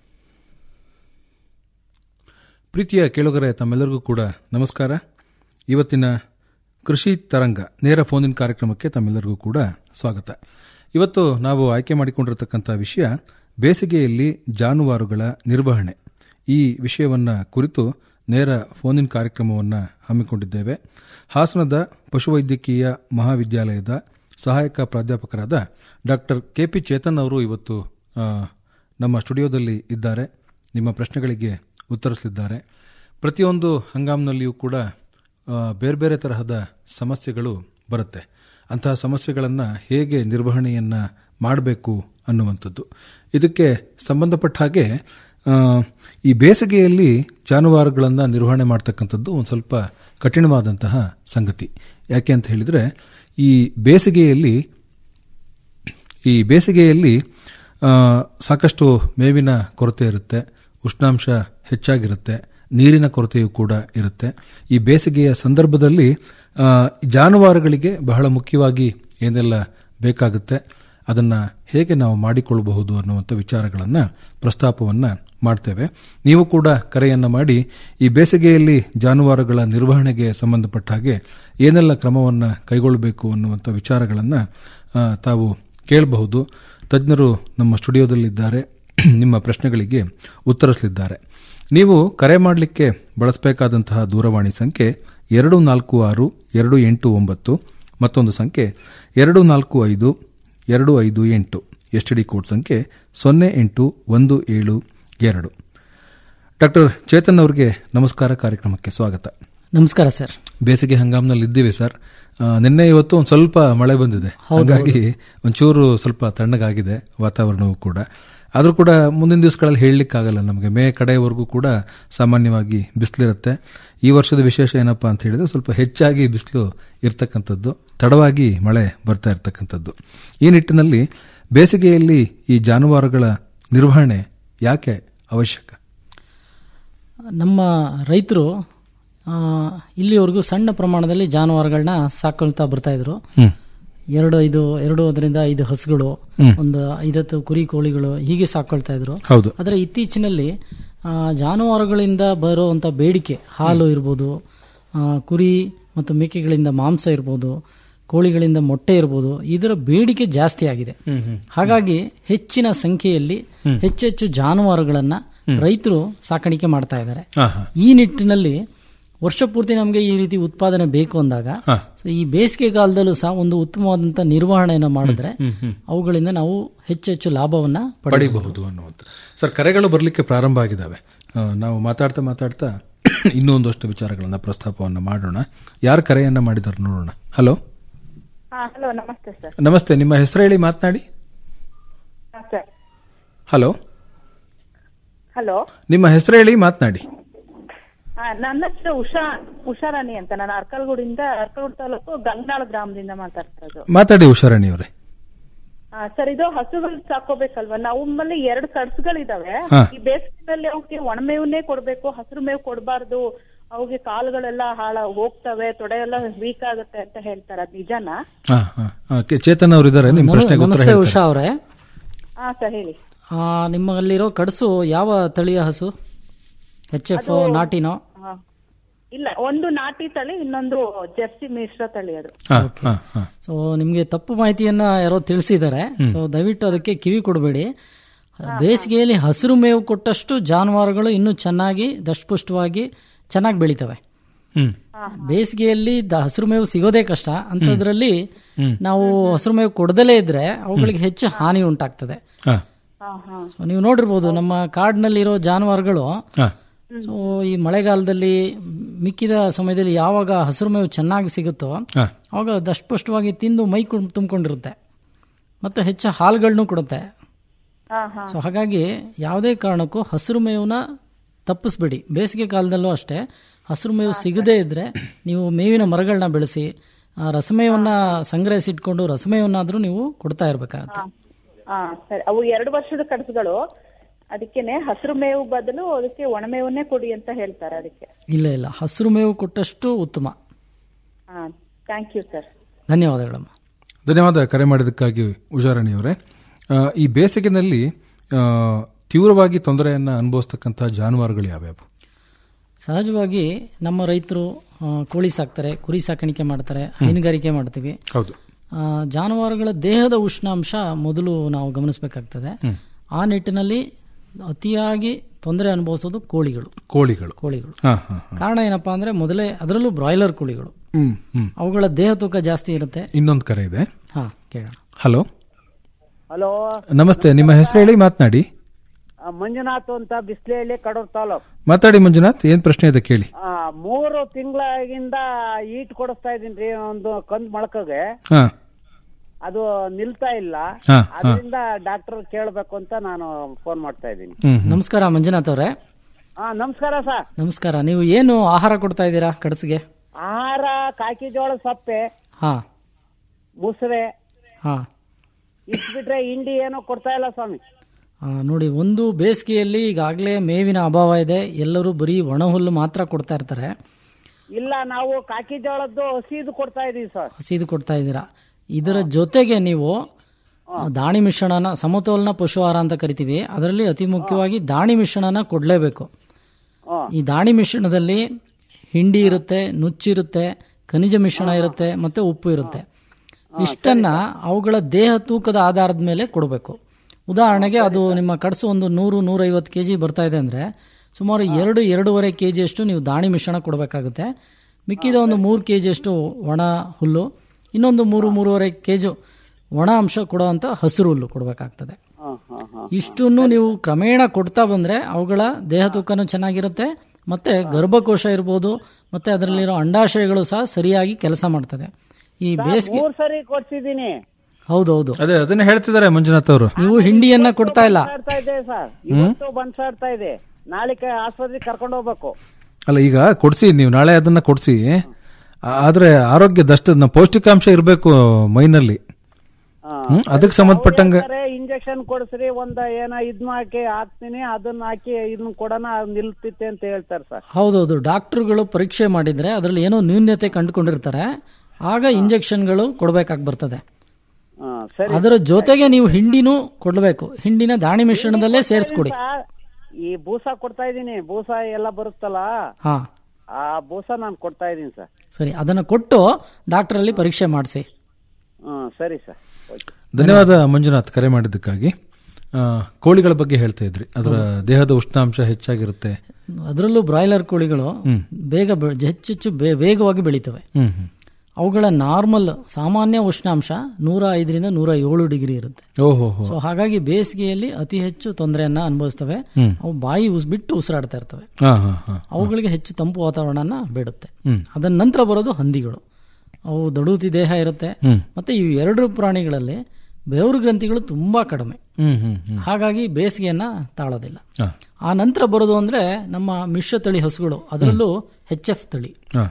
ಪ್ರೀತಿಯ ಕೇಳುಗರೆ ತಮ್ಮೆಲ್ಲರಿಗೂ ಕೂಡ ನಮಸ್ಕಾರ ಇವತ್ತಿನ ಕೃಷಿ ತರಂಗ ನೇರ ಫೋನಿನ ಕಾರ್ಯಕ್ರಮಕ್ಕೆ ತಮ್ಮೆಲ್ಲರಿಗೂ ಕೂಡ ಸ್ವಾಗತ ಇವತ್ತು ನಾವು ಆಯ್ಕೆ ಮಾಡಿಕೊಂಡಿರತಕ್ಕಂಥ ವಿಷಯ ಬೇಸಿಗೆಯಲ್ಲಿ ಜಾನುವಾರುಗಳ ನಿರ್ವಹಣೆ ಈ ವಿಷಯವನ್ನು ಕುರಿತು ನೇರ ಫೋನಿನ್ ಕಾರ್ಯಕ್ರಮವನ್ನು ಹಮ್ಮಿಕೊಂಡಿದ್ದೇವೆ ಹಾಸನದ ಪಶುವೈದ್ಯಕೀಯ ಮಹಾವಿದ್ಯಾಲಯದ ಸಹಾಯಕ ಪ್ರಾಧ್ಯಾಪಕರಾದ ಡಾಕ್ಟರ್ ಕೆಪಿ ಚೇತನ್ ಅವರು ಇವತ್ತು ಆ, ನಮ್ಮ ಸ್ಟುಡಿಯೋದಲ್ಲಿ ಇದ್ದಾರೆ ನಿಮ್ಮ ಪ್ರಶ್ನೆಗಳಿಗೆ ಉತ್ತರಿಸಲಿದ್ದಾರೆ ಪ್ರತಿಯೊಂದು ಹಂಗಾಮಿನಲ್ಲಿಯೂ ಕೂಡ ಆ, ಬೇರೆ ಬೇರೆ ತರಹದ ಸಮಸ್ಯೆಗಳು ಬರುತ್ತೆ ಅಂತಹ ಸಮಸ್ಯೆಗಳನ್ನು ಹೇಗೆ ನಿರ್ವಹಣೆಯನ್ನು ಮಾಡಬೇಕು ಅನ್ನುವಂಥದ್ದು ಇದಕ್ಕೆ ಸಂಬಂಧಪಟ್ಟ ಹಾಗೆ ಆ, ಈ ಬೇಸಿಗೆಯಲ್ಲಿ ಜಾನುವಾರುಗಳನ್ನು ನಿರ್ವಹಣೆ ಮಾಡ್ತಕ್ಕಂಥದ್ದು ಒಂದು ಸ್ವಲ್ಪ ಕಠಿಣವಾದಂತಹ ಸಂಗತಿ ಯಾಕೆ ಅಂತ ಹೇಳಿದರೆ ಈ ಬೇಸಿಗೆಯಲ್ಲಿ ಈ ಬೇಸಿಗೆಯಲ್ಲಿ ಆ, ಸಾಕಷ್ಟು ಮೇವಿನ ಕೊರತೆ ಇರುತ್ತೆ ಉಷ್ಣಾಂಶ ಹೆಚ್ಚಾಗಿರುತ್ತೆ ನೀರಿನ ಕೊರತೆಯೂ ಕೂಡ ಇರುತ್ತೆ ಈ ಬೇಸಿಗೆಯ ಸಂದರ್ಭದಲ್ಲಿ ಆ, ಜಾನುವಾರುಗಳಿಗೆ ಬಹಳ ಮುಖ್ಯವಾಗಿ ಏನೆಲ್ಲ ಬೇಕಾಗುತ್ತೆ ಅದನ್ನು ಹೇಗೆ ನಾವು ಮಾಡಿಕೊಳ್ಳಬಹುದು ಅನ್ನುವಂಥ ವಿಚಾರಗಳನ್ನು ಪ್ರಸ್ತಾಪವನ್ನು ಮಾಡ್ತೇವೆ ನೀವು ಕೂಡ ಕರೆಯನ್ನು ಮಾಡಿ ಈ ಬೇಸಿಗೆಯಲ್ಲಿ ಜಾನುವಾರುಗಳ ನಿರ್ವಹಣೆಗೆ ಸಂಬಂಧಪಟ್ಟ ಹಾಗೆ ಏನೆಲ್ಲ ಕ್ರಮವನ್ನು ಕೈಗೊಳ್ಳಬೇಕು ಅನ್ನುವಂಥ ವಿಚಾರಗಳನ್ನು ತಾವು ಕೇಳಬಹುದು ತಜ್ಞರು ನಮ್ಮ ಸ್ಟುಡಿಯೋದಲ್ಲಿದ್ದಾರೆ ನಿಮ್ಮ ಪ್ರಶ್ನೆಗಳಿಗೆ ಉತ್ತರಿಸಲಿದ್ದಾರೆ ನೀವು ಕರೆ ಮಾಡಲಿಕ್ಕೆ ಬಳಸಬೇಕಾದಂತಹ ದೂರವಾಣಿ ಸಂಖ್ಯೆ ಎರಡು ನಾಲ್ಕು ಆರು ಎರಡು ಎಂಟು ಒಂಬತ್ತು ಮತ್ತೊಂದು ಸಂಖ್ಯೆ ಎರಡು ನಾಲ್ಕು ಐದು ಎರಡು ಐದು ಎಂಟು ಎಸ್ ಡಿ ಕೋಡ್ ಸಂಖ್ಯೆ ಸೊನ್ನೆ ಎಂಟು ಒಂದು ಏಳು ಎರಡು ಡಾಕ್ಟರ್ ಚೇತನ್ ಅವರಿಗೆ ನಮಸ್ಕಾರ ಕಾರ್ಯಕ್ರಮಕ್ಕೆ ಸ್ವಾಗತ ನಮಸ್ಕಾರ ಸರ್ ಬೇಸಿಗೆ ಹಂಗಾಮ್ನಲ್ಲಿ ಇದ್ದೀವಿ ಸರ್ ಆ, ನಿನ್ನೆ ಇವತ್ತು ಒಂದು ಸ್ವಲ್ಪ ಮಳೆ ಬಂದಿದೆ ಹಾಗಾಗಿ ಒಂಚೂರು ಸ್ವಲ್ಪ ತಣ್ಣಗಾಗಿದೆ ವಾತಾವರಣವೂ ಕೂಡ ಆದರೂ ಕೂಡ ಮುಂದಿನ ದಿವಸಗಳಲ್ಲಿ ಹೇಳಲಿಕ್ಕಾಗಲ್ಲ ನಮಗೆ ಮೇ ಕಡೆಯವರೆಗೂ ಕೂಡ ಸಾಮಾನ್ಯವಾಗಿ ಬಿಸಿಲಿರುತ್ತೆ ಈ ವರ್ಷದ ವಿಶೇಷ ಏನಪ್ಪಾ ಅಂತ ಹೇಳಿದ್ರೆ ಸ್ವಲ್ಪ ಹೆಚ್ಚಾಗಿ ಬಿಸಿಲು ಇರ್ತಕ್ಕಂಥದ್ದು ತಡವಾಗಿ ಮಳೆ ಬರ್ತಾ ಇರ್ತಕ್ಕಂಥದ್ದು ಈ ನಿಟ್ಟಿನಲ್ಲಿ ಬೇಸಿಗೆಯಲ್ಲಿ ಈ ಜಾನುವಾರುಗಳ ನಿರ್ವಹಣೆ ಯಾಕೆ ಅವಶ್ಯಕ ನಮ್ಮ ರೈತರು ಆ, ಇಲ್ಲಿವರೆಗೂ ಸಣ್ಣ ಪ್ರಮಾಣದಲ್ಲಿ ಜಾನುವಾರುಗಳನ್ನ ಸಾಕೊಳ್ತಾ ಬರ್ತಾ ಇದ್ರು ಹ್ಮ್. ಎರಡು ಐದು ಎರಡು ಅದರಿಂದ ಐದು ಹಸುಗಳು ಹ್ಮ್. ಒಂದು ಐದತ್ತು ಕುರಿ ಕೋಳಿಗಳು ಹೀಗೆ ಸಾಕೊಳ್ತಾ ಇದ್ರು ಹೌದು. ಆದರೆ ಇತ್ತೀಚಿನಲ್ಲಿ ಆ, ಜಾನುವಾರುಗಳಿಂದ ಬರುವಂತ ಬೇಡಿಕೆ ಹಾಲು ಇರ್ಬೋದು ಆ, ಕುರಿ ಮತ್ತು ಮೇಕೆಗಳಿಂದ ಮಾಂಸ ಇರ್ಬೋದು ಕೋಳಿಗಳಿಂದ ಮೊಟ್ಟೆ ಇರ್ಬೋದು ಇದರ ಬೇಡಿಕೆ ಜಾಸ್ತಿ ಆಗಿದೆ ಹಾಗಾಗಿ ಹೆಚ್ಚಿನ ಸಂಖ್ಯೆಯಲ್ಲಿ ಹೆಚ್ಚೆಚ್ಚು ಜಾನುವಾರುಗಳನ್ನ ರೈತರು ಸಾಕಾಣಿಕೆ ಮಾಡ್ತಾ ಇದ್ದಾರೆ ಆಹಾ. ಈ ನಿಟ್ಟಿನಲ್ಲಿ ವರ್ಷ ಪೂರ್ತಿ ನಮಗೆ ಈ ರೀತಿ ಉತ್ಪಾದನೆ ಬೇಕು ಅಂದಾಗ ಹಾ. ಸೊ ಈ ಬೇಸಿಗೆ ಕಾಲದಲ್ಲೂ ಸಹ ಒಂದು ಉತ್ತಮವಾದಂತ ನಿರ್ವಹಣೆಯನ್ನು ಮಾಡಿದ್ರೆ ಹ್ಮ್, ಹ್ಮ್. ಅವುಗಳಿಂದ ನಾವು ಹೆಚ್ಚು ಹೆಚ್ಚು ಲಾಭವನ್ನ ಪಡೆಯಬಹುದು ಪಡಿಬಹುದು ಅನ್ನುವಂಥದ್ದು ಸರ್ ಕರೆಗಳು ಬರಲಿಕ್ಕೆ ಪ್ರಾರಂಭ ಆಗಿದ್ದಾವೆ ಆ, ನಾವು ಮಾತಾಡ್ತಾ ಮಾತಾಡ್ತಾ ಇನ್ನೂ ಒಂದಷ್ಟು ವಿಚಾರಗಳನ್ನ ಪ್ರಸ್ತಾಪವನ್ನು ಮಾಡೋಣ ಯಾರು ಕರೆಯನ್ನ ಮಾಡಿದಾರೆ ನೋಡೋಣ ಹಲೋ ಹಾ ಹಲೋ ನಮಸ್ತೆ ಸರ್ ನಮಸ್ತೆ ನಿಮ್ಮ ಹೆಸರು ಹೇಳಿ ಮಾತನಾಡಿ ಹಾ, ಸರ್ ಹಲೋ ಹಲೋ ನಿಮ್ಮ ಹೆಸರು ಹೇಳಿ ಮಾತನಾಡಿ ಹಾ, ನನ್ನ ಹೆಸರು ಉಷಾ ಉಷಾರಾಣಿ ಅಂತ ನಾನು ಅರ್ಕಲ್ಗೂಡಿಂದ ಅರ್ಕಲ್ಗೂಡು ತಾಲೂಕು ಗಂಗನಾಳ ಗ್ರಾಮದಿಂದ ಮಾತಾಡ್ತಾ ಇರೋದು ಮಾತಾಡಿ ಉಷಾರಾಣಿ ಅವರೇ ಆ, ಸರ್ ಇದು ಹಸುಗಳು ಸಾಕೋಬೇಕಲ್ವಾ ನಾವು ನಮ್ಮಲ್ಲಿ ಎರಡು ಕಡ್ಸ್ಗಳಿದಾವೆ ಹಾ. ಈ ಬೇಸಿಗೆನಲ್ಲಿ ಅವಕ್ಕೆ ಒಣಮೇವನ್ನೇ ಕೊಡ್ಬೇಕು ಹಸಿರು ಮೇವು ಕೊಡಬಾರ್ದು ಅವಿಗೆ ಕಾಲುಗಳೆಲ್ಲ ಹಾಳ ಹೋಗ್ತವೆ ತೊಡೆ ಎಲ್ಲ ವೀಕ್ ಆಗುತ್ತೆ ಅಂತ ಹೇಳ್ತಾರೆ ಅದ್ ನಿಜನಾ ಹಾ, ಹಾ. ಆ, ಕೆ- ಚೇತನ್ ಅವರು ಇದ್ದಾರೆ ನಿಮ್ಮ ಪ್ರಶ್ನೆಗೆ ಉತ್ತರ ನಮಸ್ತೆ ಹೇಳ್ತಾರೆ. ಉಷಾ ಅವರೇ ಹಾ ಸರ್ ಹೇಳಿ ಆ, ನಿಮ್ಮಲ್ಲಿರೋ ಕಡಸು ಯಾವ ತಳಿಯ ಹಸು ಎಚ್ ಎಫ್ ಅದು- ನಾಟಿನೋ ಹಾ. ಇಲ್ಲ ಒಂದು ನಾಟಿ ತಳಿ ಇನ್ನೊಂದು ಜರ್ಸಿ ಮಿಶ್ರ ತಳಿ ಅದು ಹಾ, ಹಾ, ಹಾ. ಸೊ ನಿಮ್ಗೆ ತಪ್ಪು ಮಾಹಿತಿಯನ್ನ ಯಾರೋ ತಿಳಿಸಿದ್ದಾರೆ ಸೊ ದಯವಿಟ್ಟು ಅದಕ್ಕೆ ಕಿವಿ ಕೊಡಬೇಡಿ ಬೇಸಿಗೆಯಲ್ಲಿ ಹಸಿರು ಮೇವು ಕೊಟ್ಟಷ್ಟು ಜಾನುವಾರುಗಳು ಇನ್ನೂ ಚೆನ್ನಾಗಿ ದಷ್ಟಪುಷ್ಟವಾಗಿ ಚೆನ್ನಾಗಿ ಬೆಳಿತವೆ ಹ್ಮ್ ಬೇಸಿಗೆಯಲ್ಲಿ ದ- ಹಸಿರು ಮೇವು ಸಿಗೋದೇ ಕಷ್ಟ ಅಂತದ್ರಲ್ಲಿ ಹ್ಮ್. ನಾವು ಹಸಿರು ಮೇವು ಕೊಡದಲೇ ಇದ್ರೆ ಅವುಗಳಿಗೆ ಹೆಚ್ಚು ಹಾನಿ ಉಂಟಾಗ್ತದೆ ಹಾ, ಸೊ ನೀವು ನೋಡಿರ್ಬೋದು ನಮ್ಮ ಕಾಡಿನಲ್ಲಿರೋ ಜಾನುವಾರುಗಳು ಹಾ. ಸೊ ಈ ಮಳೆಗಾಲದಲ್ಲಿ ಮಿಕ್ಕಿದ ಸಮಯದಲ್ಲಿ ಯಾವಾಗ ಹಸಿರು ಮೇವು ಚೆನ್ನಾಗಿ ಸಿಗುತ್ತೋ ಹಾ. ಅವಾಗ ದಷ್ಟಪುಷ್ಟವಾಗಿ ತಿಂದು ಮೈ ಕುಂ- ತುಂಬಿಕೊಂಡಿರುತ್ತೆ ಮತ್ತೆ ಹೆಚ್ಚು ಹಾಲುಗಳನ್ನೂ ಕೊಡುತ್ತೆ ಹಾ ಹಾ ಸೊ ಹಾಗಾಗಿ ಯಾವುದೇ ಕಾರಣಕ್ಕೂ ಹಸಿರು ಮೇವನ್ನ ತಪ್ಪಿಸ್ಬೇಡಿ ಬೇಸಿಗೆ ಕಾಲದಲ್ಲೂ ಅಷ್ಟೇ ಹಸಿರು ಮೇವು ಸಿಗದೇ ಇದ್ರೆ ನೀವು ಮೇವಿನ ಮರಗಳನ್ನ ಬೆಳೆಸಿ ಆ ರಸಮೇವನ್ನ ಸಂಗ್ರಹಿಸಿಟ್ಕೊಂಡು ರಸಮೇವನ್ನಾದ್ರೂ ನೀವು ಕೊಡ್ತಾ ಇರ್ಬೇಕಾಗತ್ತೆ ಹಾ ಸರಿ ಅವು ಎರಡು ವರ್ಷದ ಕಡಸುಗಳು ಅದಕ್ಕೇನೆ ಹಸಿರು ಮೇವು ಬದಲು ಅದಕ್ಕೆ ಒಣಮೇವನ್ನೇ ಕೊಡಿ ಅಂತ ಹೇಳ್ತಾರೆ ಅದಕ್ಕೆ ಇಲ್ಲ ಇಲ್ಲ ಹಸಿರು ಮೇವು ಕೊಟ್ಟಷ್ಟು ಉತ್ತಮ ಹಾ ಥ್ಯಾಂಕ್ ಯು ಸರ್ ಧನ್ಯವಾದಗಳಮ್ಮ ಧನ್ಯವಾದ ಕರೆ ಮಾಡಿದ್ದಕ್ಕಾಗಿ ಉಷಾರಾಣಿ ಅವರೇ ಆ, ಈ ಬೇಸಿಗೆನಲ್ಲಿ ಆ, ತೀವ್ರವಾಗಿ ತೊಂದರೆಯನ್ನ ಅನುಭವಿಸ್ತಕ್ಕಂತಹ ಜಾನುವಾರುಗಳು ಯಾವ್ಯಾವು ಸಹಜವಾಗಿ ನಮ್ಮ ರೈತರು ಆ, ಕೋಳಿ ಸಾಕ್ತಾರೆ ಕುರಿ ಸಾಕಾಣಿಕೆ ಮಾಡ್ತಾರೆ ಹೈನುಗಾರಿಕೆ ಮಾಡ್ತೀವಿ ಹೌದು ಆ, ಜಾನುವಾರುಗಳ ದೇಹದ ಉಷ್ಣಾಂಶ ಮೊದಲು ನಾವು ಗಮನಿಸಬೇಕಾಗ್ತದೆ ಹ್ಮ್. ಆ ನಿಟ್ಟಿನಲ್ಲಿ ಅತಿಯಾಗಿ ತೊಂದರೆ ಅನುಭವಿಸೋದು ಕೋಳಿಗಳು ಕೋಳಿಗಳು ಕೋಳಿಗಳು ಹಾ, ಹಾ, ಹಾ. ಕಾರಣ ಏನಪ್ಪಾ ಅಂದ್ರೆ ಮೊದಲೇ ಅದರಲ್ಲೂ ಬ್ರಾಯ್ಲರ್ ಕೋಳಿಗಳು ಹ್ಮ್ ಹ್ಮ್ ಅವುಗಳ ದೇಹ ತೂಕ ಜಾಸ್ತಿ ಇರುತ್ತೆ ಇನ್ನೊಂದು ಕರೆ ಇದೆ ಹಾ ಕೇಳೋಣ ಹಲೋ ಹಲೋ ನಮಸ್ತೆ ನಿಮ್ಮ ಹೆಸರು ಹೇಳಿ ಮಾತನಾಡಿ ಆ, ಮಂಜುನಾಥ್ ಅಂತ ಬಿಸ್ಲೇಹಳ್ಳಿ ಕಡೂರು ತಾಲೂಕ್ ಮಾತಾಡಿ ಮಂಜುನಾಥ್ ಏನ್ ಪ್ರಶ್ನೆ ಇದೆ ಕೇಳಿ ಆ, ಮೂರು ತಿಂಗಳಾಗಿಂದ ಈಟ್ ಕೊಡಿಸ್ತಾ ಇದೀನಿ ಒಂದು ಕಂದ್ ಮೊಳಕಗೆ ಹಾ ಅದು ನಿಲ್ತಾ ಇಲ್ಲ ಹಾ, ಹಾ. ಅದರಿಂದ ಡಾಕ್ಟರ್ ಕೇಳಬೇಕು ಅಂತ ನಾನು ಫೋನ್ ಮಾಡ್ತಾ ಇದ್ದೀನಿ ಹ್ಮ್ ಹ್ಮ್. ನಮಸ್ಕಾರ ಮಂಜುನಾಥ್ ಅವರೇ ಹಾ ನಮಸ್ಕಾರ ಸರ್ ನಮಸ್ಕಾರ ನೀವು ಏನು ಆಹಾರ ಕೊಡ್ತಾ ಇದ್ದೀರಾ ಕಡಸಿಗೆ ಆಹಾರ ಕಾಕಿ ಜೋಳ ಸಪ್ಪೆ ಹಾ ಮುಸ್ರೆ ಹಾ ಇಟ್ ಬಿಟ್ರೆ ಹಿಂಡಿ ಏನೋ ಕೊಡ್ತಾ ಇಲ್ಲ ಸ್ವಾಮಿ ಆ, ನೋಡಿ ಒಂದು ಬೇಸಿಗೆಯಲ್ಲಿ ಈಗಾಗಲೇ ಮೇವಿನ ಅಭಾವ ಇದೆ ಎಲ್ಲರೂ ಬರೀ ಒಣ ಹುಲ್ಲು ಮಾತ್ರ ಕೊಡ್ತಾ ಇರ್ತಾರೆ ಇಲ್ಲ ನಾವು ಕಾಕಿ ಜೋಳದ್ದು ಹಸಿದು ಕೊಡ್ತಾ ಇದೀವಿ ಸರ್ ಹಸಿದು ಕೊಡ್ತಾ ಇದ್ದೀರಾ ಇದರ ಜೊತೆಗೆ ನೀವು ದಾಣಿ ಮಿಶ್ರಣನ ಸಮತೋಲನ ಪಶು ಆಹಾರ ಅಂತ ಕರಿತೀವಿ ಅದರಲ್ಲಿ ಅತಿ ಮುಖ್ಯವಾಗಿ ದಾಣಿ ಮಿಶ್ರಣನ ಕೊಡಲೇಬೇಕು ಈ ದಾಣಿ ಮಿಶ್ರಣದಲ್ಲಿ ಹಿಂಡಿ ಇರುತ್ತೆ ನುಚ್ಚಿರುತ್ತೆ ಖನಿಜ ಮಿಶ್ರಣ ಇರುತ್ತೆ ಮತ್ತೆ ಉಪ್ಪು ಇರುತ್ತೆ ಇಷ್ಟನ್ನ ಅವುಗಳ ದೇಹ ತೂಕದ ಆಧಾರದ ಮೇಲೆ ಕೊಡಬೇಕು ಉದಾಹರಣೆಗೆ ಅದು ನಿಮ್ಮ ಕಡಸು ಒಂದು ನೂರು ನೂರೈವತ್ತು ಕೆ ಜಿ ಬರ್ತಾ ಇದೆ ಅಂದ್ರೆ ಸುಮಾರು ಎರಡು ಎರಡೂವರೆ ಕೆ ಜಿಯಷ್ಟು ನೀವು ದಾಣಿ ಮಿಶ್ರಣ ಕೊಡಬೇಕಾಗುತ್ತೆ ಮಿಕ್ಕಿದ ಒಂದು ಮೂರು ಕೆ ಜಿಯಷ್ಟು ಒಣ ಹುಲ್ಲು ಇನ್ನೊಂದು ಮೂರು ಮೂರುವರೆ ಕೆ ಜಿ ಒಣ ಅಂಶ ಕೊಡುವಂತ ಹಸಿರು ಹುಲ್ಲು ಕೊಡಬೇಕಾಗ್ತದೆ ಹಾ ಹಾ ಹಾ ಇಷ್ಟನ್ನು ನೀವು ಕ್ರಮೇಣ ಕೊಡ್ತಾ ಬಂದ್ರೆ ಅವುಗಳ ದೇಹ ತೂಕನೂ ಚೆನ್ನಾಗಿರುತ್ತೆ ಮತ್ತೆ ಗರ್ಭಕೋಶ ಇರ್ಬೋದು ಮತ್ತೆ ಅದರಲ್ಲಿರೋ ಅಂಡಾಶಯಗಳು ಸಹ ಸರಿಯಾಗಿ ಕೆಲಸ ಮಾಡ್ತದೆ ಈ ಬೇಸಿಗೆ ಮೂರ್ ಸರಿ ಕೊಡ್ಸಿದೀನಿ ಹೌದೌದು ಅದೇ ಅದನ್ನ ಹೇಳ್ತಿದ್ದಾರೆ ಮಂಜುನಾಥ್ ಅವರು ನೀವು ಹಿಂಡಿಯನ್ನ ಕೊಡ್ತಾ ಇಲ್ಲ ಆಡ್ತಾ ಇದೆ ಸರ್ ಇವತ್ತು ಬನ್ಸಾಡ್ತಾ ಇದೆ ನಾಳೆ ಆಸ್ಪತ್ರೆಗೆ ಕರ್ಕೊಂಡು ಹೋಗ್ಬೇಕು ಅಲ್ಲ ಈಗ ಕೊಡ್ಸಿ ನೀವು ನಾಳೆ ಅದನ್ನ ಕೊಡ್ಸಿ ಆ- ಆದ್ರೆ ಆರೋಗ್ಯ ದಷ್ಟ ಪೌಷ್ಟಿಕಾಂಶ ಇರಬೇಕು ಮೈನಲ್ಲಿ ಹ್ಮ್ ಅದಕ್ಕೆ ಸಂಬಂಧಪಟ್ಟಂಗೆ ಇಂಜೆಕ್ಷನ್ ಕೊಡಿಸ್ರಿ ಒಂದ್ ಏನೋ ಇದ್ ಹಾಕಿ ಹಾಕ್ತೀನಿ ಅದನ್ನ ಹಾಕಿ ಇದನ್ನ ಕೊಡೋಣ ಅದ್ ನಿಲ್ತಿತ್ತೆ ಅಂತ ಹೇಳ್ತಾರೆ ಸರ್ ಹೌದೌದು ಡಾಕ್ಟರ್ಗಳು ಪರೀಕ್ಷೆ ಮಾಡಿದ್ರೆ ಅದರಲ್ಲಿ ಏನೋ ನ್ಯೂನ್ಯತೆ ಕಂಡುಕೊಂಡಿರ್ತಾರೆ ಆಗ ಇಂಜೆಕ್ಷನ್ಗಳು ಕೊಡಬೇಕಾಗಿ ಬರ್ತದೆ ಹಾ, ಸರಿ ಅದರ ಜೊತೆಗೆ ನೀವು ಹಿಂಡಿನೂ ಕೊಡಬೇಕು ಹಿಂಡಿನ ದಾಣಿ ಮಿಶ್ರಣದಲ್ಲೇ ಸೇರಿಸ್ಕೊಡಿ ಸರ್, ಈ ಬೂಸ ಕೊಡ್ತಾ ಇದೀನಿ ಬೂಸ ಎಲ್ಲ ಬರುತ್ತಲ್ಲ ಹಾ ಆ ಬೂಸ ನಾನು ಕೊಡ್ತಾ ಇದೀನಿ ಸರ್ ಸರಿ ಅದನ್ನ ಕೊಟ್ಟು ಡಾಕ್ಟರ್ ಅಲ್ಲಿ ಪರೀಕ್ಷೆ ಮಾಡಿಸಿ ಹ್ಮ್ ಸರಿ ಸರ್ ಓಕೆ ಧನ್ಯವಾದ ಮಂಜುನಾಥ್ ಕರೆ ಮಾಡಿದ್ದಕ್ಕಾಗಿ ಆ, ಕೋಳಿಗಳ ಬಗ್ಗೆ ಹೇಳ್ತಾ ಇದ್ರಿ ಅದರ ದೇಹದ ಉಷ್ಣಾಂಶ ಹೆಚ್ಚಾಗಿರುತ್ತೆ ಅದರಲ್ಲೂ ಬ್ರಾಯ್ಲರ್ ಕೋಳಿಗಳು ಹ್ಮ್. ಬೇಗ ಬೆ- ಹೆಚ್ಚೆಚ್ಚು ಬೇ- ವೇಗವಾಗಿ ಬೆಳೀತವೆ ಹ್ಮ್ ಹ್ಮ್. ಅವುಗಳ ನಾರ್ಮಲ್ ಸಾಮಾನ್ಯ ಉಷ್ಣಾಂಶ ನೂರ ಐದರಿಂದ ನೂರ ಏಳು ಡಿಗ್ರಿ ಇರುತ್ತೆ ಓಹೋ ಹೋ. ಸೊ ಹಾಗಾಗಿ ಬೇಸಿಗೆಯಲ್ಲಿ ಅತಿ ಹೆಚ್ಚು ತೊಂದರೆಯನ್ನ ಅನುಭವಿಸ್ತವೆ ಹ್ಮ್. ಅವು ಬಾಯಿ ಉಸ್ ಬಿಟ್ಟು ಉಸಿರಾಡ್ತಾ ಇರ್ತವೆ ಹಾ, ಹಾ, ಹಾ. ಅವುಗಳಿಗೆ ಹೆಚ್ಚು ತಂಪು ವಾತಾವರಣನ ಬೇಡುತ್ತೆ ಹ್ಮ್. ಅದರ ನಂತರ ಬರೋದು ಹಂದಿಗಳು ಅವು ದಡುತಿ ದೇಹ ಇರುತ್ತೆ ಹ್ಮ್. ಮತ್ತೆ ಇವು ಎರಡು ಪ್ರಾಣಿಗಳಲ್ಲಿ ಬೆವರು ಗ್ರಂಥಿಗಳು ತುಂಬಾ ಕಡಿಮೆ ಹ್ಮ್ ಹ್ಮ್ ಹ್ಮ್. ಹಾಗಾಗಿ ಬೇಸಿಗೆಯನ್ನ ತಾಳೋದಿಲ್ಲ ಹಾ. ಆ ನಂತರ ಬರೋದು ಅಂದ್ರೆ ನಮ್ಮ ಮಿಶ್ರ ತಳಿ ಹಸುಗಳು ಅದರಲ್ಲೂ ಹೆಚ್ ಎಫ್ ತಳಿ ಹಾ.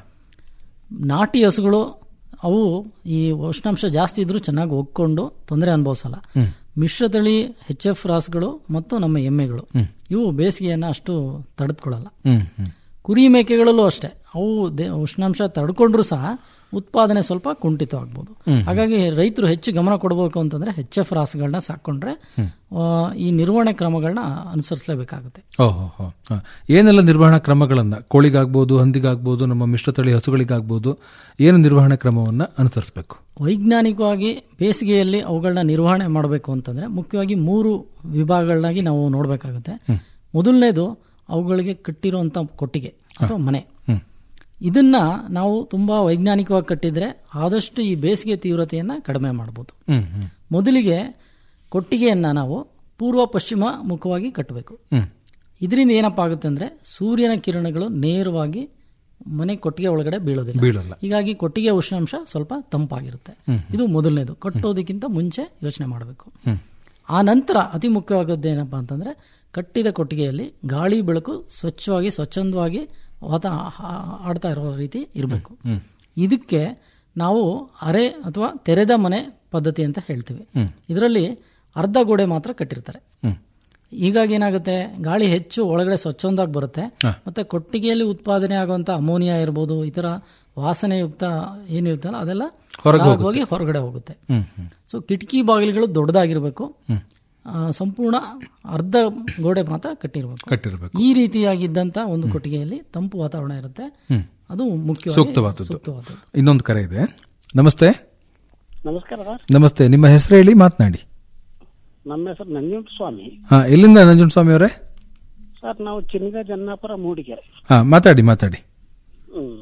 ನಾಟಿ ಹಸುಗಳು ಅವು ಈ ಉಷ್ಣಾಂಶ ಜಾಸ್ತಿ ಇದ್ರೂ ಚೆನ್ನಾಗಿ ಒಗ್ಕೊಂಡು ತೊಂದರೆ ಅನುಭವಿಸಲ್ಲ ಹ್ಮ್. ಮಿಶ್ರ ತಳಿ ಹೆಚ್ ಎಫ್ ರಾಸ್ಗಳು ಮತ್ತು ನಮ್ಮ ಎಮ್ಮೆಗಳು ಹ್ಮ್. ಇವು ಬೇಸಿಗೆಯನ್ನ ಅಷ್ಟು ತಡೆದುಕೊಳ್ಳಲ್ಲ ಹ್ಮ್ ಹ್ಮ್. ಕುರಿ ಮೇಕೆಗಳಲ್ಲೂ ಅಷ್ಟೇ ಅವು ದೇ- ಉಷ್ಣಾಂಶ ತಡ್ಕೊಂಡ್ರು ಸಹ ಉತ್ಪಾದನೆ ಸ್ವಲ್ಪ ಕುಂಠಿತವಾಗ್ಬೋದು ಹ್ಮ್. ಹಾಗಾಗಿ ರೈತರು ಹೆಚ್ಚು ಗಮನ ಕೊಡಬೇಕು ಅಂತಂದ್ರೆ ಹೆಚ್ ಎಫ್ ರಾಸುಗಳನ್ನ ಸಾಕೊಂಡ್ರೆ ಆ, ಈ ನಿರ್ವಹಣೆ ಕ್ರಮಗಳನ್ನ ಅನುಸರಿಸಲೇಬೇಕಾಗುತ್ತೆ ಓಹೋ ಹೋ. ಹಾ. ಏನೆಲ್ಲ ನಿರ್ವಹಣಾ ಕ್ರಮಗಳನ್ನ ಕೋಳಿಗಾಗ್ಬೋದು ಹಂದಿಗಾಗ್ಬೋದು ನಮ್ಮ ಮಿಶ್ರತಳಿ ಹಸುಗಳಿಗಾಗ್ಬೋದು ಏನು ನಿರ್ವಹಣಾ ಕ್ರಮವನ್ನ ಅನುಸರಿಸಬೇಕು ವೈಜ್ಞಾನಿಕವಾಗಿ ಬೇಸಿಗೆಯಲ್ಲಿ ಅವುಗಳನ್ನ ನಿರ್ವಹಣೆ ಮಾಡಬೇಕು ಅಂತಂದ್ರೆ ಮುಖ್ಯವಾಗಿ ಮೂರು ವಿಭಾಗಗಳನ್ನಾಗಿ ನಾವು ನೋಡಬೇಕಾಗುತ್ತೆ ಮೊದಲನೇದು ಅವುಗಳಿಗೆ ಕಟ್ಟಿರುವಂತ ಕೊಟ್ಟಿಗೆ ಅಥವಾ ಮನೆ ಹ್ಮ್. ಇದನ್ನ ನಾವು ತುಂಬಾ ವೈಜ್ಞಾನಿಕವಾಗಿ ಕಟ್ಟಿದ್ರೆ ಆದಷ್ಟು ಈ ಬೇಸಿಗೆ ತೀವ್ರತೆಯನ್ನ ಕಡಿಮೆ ಮಾಡಬಹುದು ಹ್ಮ್ ಹ್ಮ್. ಮೊದಲಿಗೆ ಕೊಟ್ಟಿಗೆಯನ್ನ ನಾವು ಪೂರ್ವ ಪಶ್ಚಿಮ ಮುಖವಾಗಿ ಕಟ್ಟಬೇಕು ಹ್ಮ್. ಇದರಿಂದ ಏನಪ್ಪಾ ಆಗುತ್ತೆ ಅಂದ್ರೆ ಸೂರ್ಯನ ಕಿರಣಗಳು ನೇರವಾಗಿ ಮನೆ ಕೊಟ್ಟಿಗೆ ಒಳಗಡೆ ಬೀಳೋದಿಲ್ಲ ಬೀಳಲ್ಲ. ಹೀಗಾಗಿ ಕೊಟ್ಟಿಗೆ ಉಷ್ಣಾಂಶ ಸ್ವಲ್ಪ ತಂಪಾಗಿರುತ್ತೆ ಹ್ಮ್. ಇದು ಮೊದಲನೇದು ಕಟ್ಟೋದಕ್ಕಿಂತ ಮುಂಚೆ ಯೋಚನೆ ಮಾಡಬೇಕು ಹ್ಮ್. ಆ ನಂತರ ಅತಿ ಮುಖ್ಯವಾದದ್ದು ಏನಪ್ಪಾ ಅಂತಂದ್ರೆ ಕಟ್ಟಿದ ಕೊಟ್ಟಿಗೆಯಲ್ಲಿ ಗಾಳಿ ಬೆಳಕು ಸ್ವಚ್ಛವಾಗಿ ಸ್ವಚ್ಛಂದವಾಗಿ ವಾತ ಆ- ಆಡ್ತಾ ಇರೋ ರೀತಿ ಇರಬೇಕು ಹ್ಮ್. ಇದಕ್ಕೆ ನಾವು ಅರೆ ಅಥವಾ ತೆರೆದ ಮನೆ ಪದ್ಧತಿ ಅಂತ ಹೇಳ್ತೀವಿ ಹ್ಮ್. ಇದರಲ್ಲಿ ಅರ್ಧ ಗೋಡೆ ಮಾತ್ರ ಕಟ್ಟಿರ್ತಾರೆ ಹ್ಮ್. ಹೀಗಾಗಿ ಏನಾಗುತ್ತೆ ಗಾಳಿ ಹೆಚ್ಚು ಒಳಗಡೆ ಸ್ವಚ್ಛಂದಾಗಿ ಬರುತ್ತೆ ಹಾ. ಮತ್ತೆ ಕೊಟ್ಟಿಗೆಯಲ್ಲಿ ಉತ್ಪಾದನೆ ಆಗುವಂತ ಅಮೋನಿಯಾ ಇರ್ಬೋದು ಇತರ ವಾಸನೆಯುಕ್ತ ಏನಿರುತ್ತಲ್ಲ ಅದೆಲ್ಲ ಹೊರಗೆ ಹೊರಗೆ ಹೋಗುತ್ತೆ. ಹೋಗಿ ಹೊರಗಡೆ ಹೋಗುತ್ತೆ ಹ್ಮ್ ಹ್ಮ್. ಸೊ ಕಿಟಕಿ ಬಾಗಿಲುಗಳು ದೊಡ್ಡದಾಗಿರ್ಬೇಕು ಹ್ಮ್. ಆ, ಸಂಪೂರ್ಣ ಅರ್ಧ ಗೋಡೆ ಮಾತ್ರ ಕಟ್ಟಿರಬೇಕು ಕಟ್ಟಿರ್ಬೇಕು ಈ ರೀತಿಯಾಗಿದ್ದಂತ ಒಂದು ಕೊಟ್ಟಿಗೆಯಲ್ಲಿ ತಂಪು ವಾತಾವರಣ ಇರುತ್ತೆ ಹ್ಮ್. ಅದು ಮುಖ್ಯವಾಗಿ ಸೂಕ್ತವಾದದ್ದು ಸೂಕ್ತವಾದದ್ದು ಇನ್ನೊಂದು ಕರೆ ಇದೆ ನಮಸ್ತೆ ನಮಸ್ಕಾರ ಸರ್ ನಮಸ್ತೆ ನಿಮ್ಮ ಹೆಸರು ಹೇಳಿ ಮಾತನಾಡಿ ನಮ್ಮ ಹೆಸರು ನಂಜುಂಡ ಸ್ವಾಮಿ ಹಾ ಎಲ್ಲಿಂದ ನಂಜುಂಡಸ್ವಾಮಿ ಅವರೇ ಸರ್ ನಾವು ಚಿನ್ನಗ ಜನ್ನಾಪುರ ಮೂಡಿಗೆರೆ ಹಾ ಮಾತಾಡಿ ಮಾತಾಡಿ ಹ್ಮ್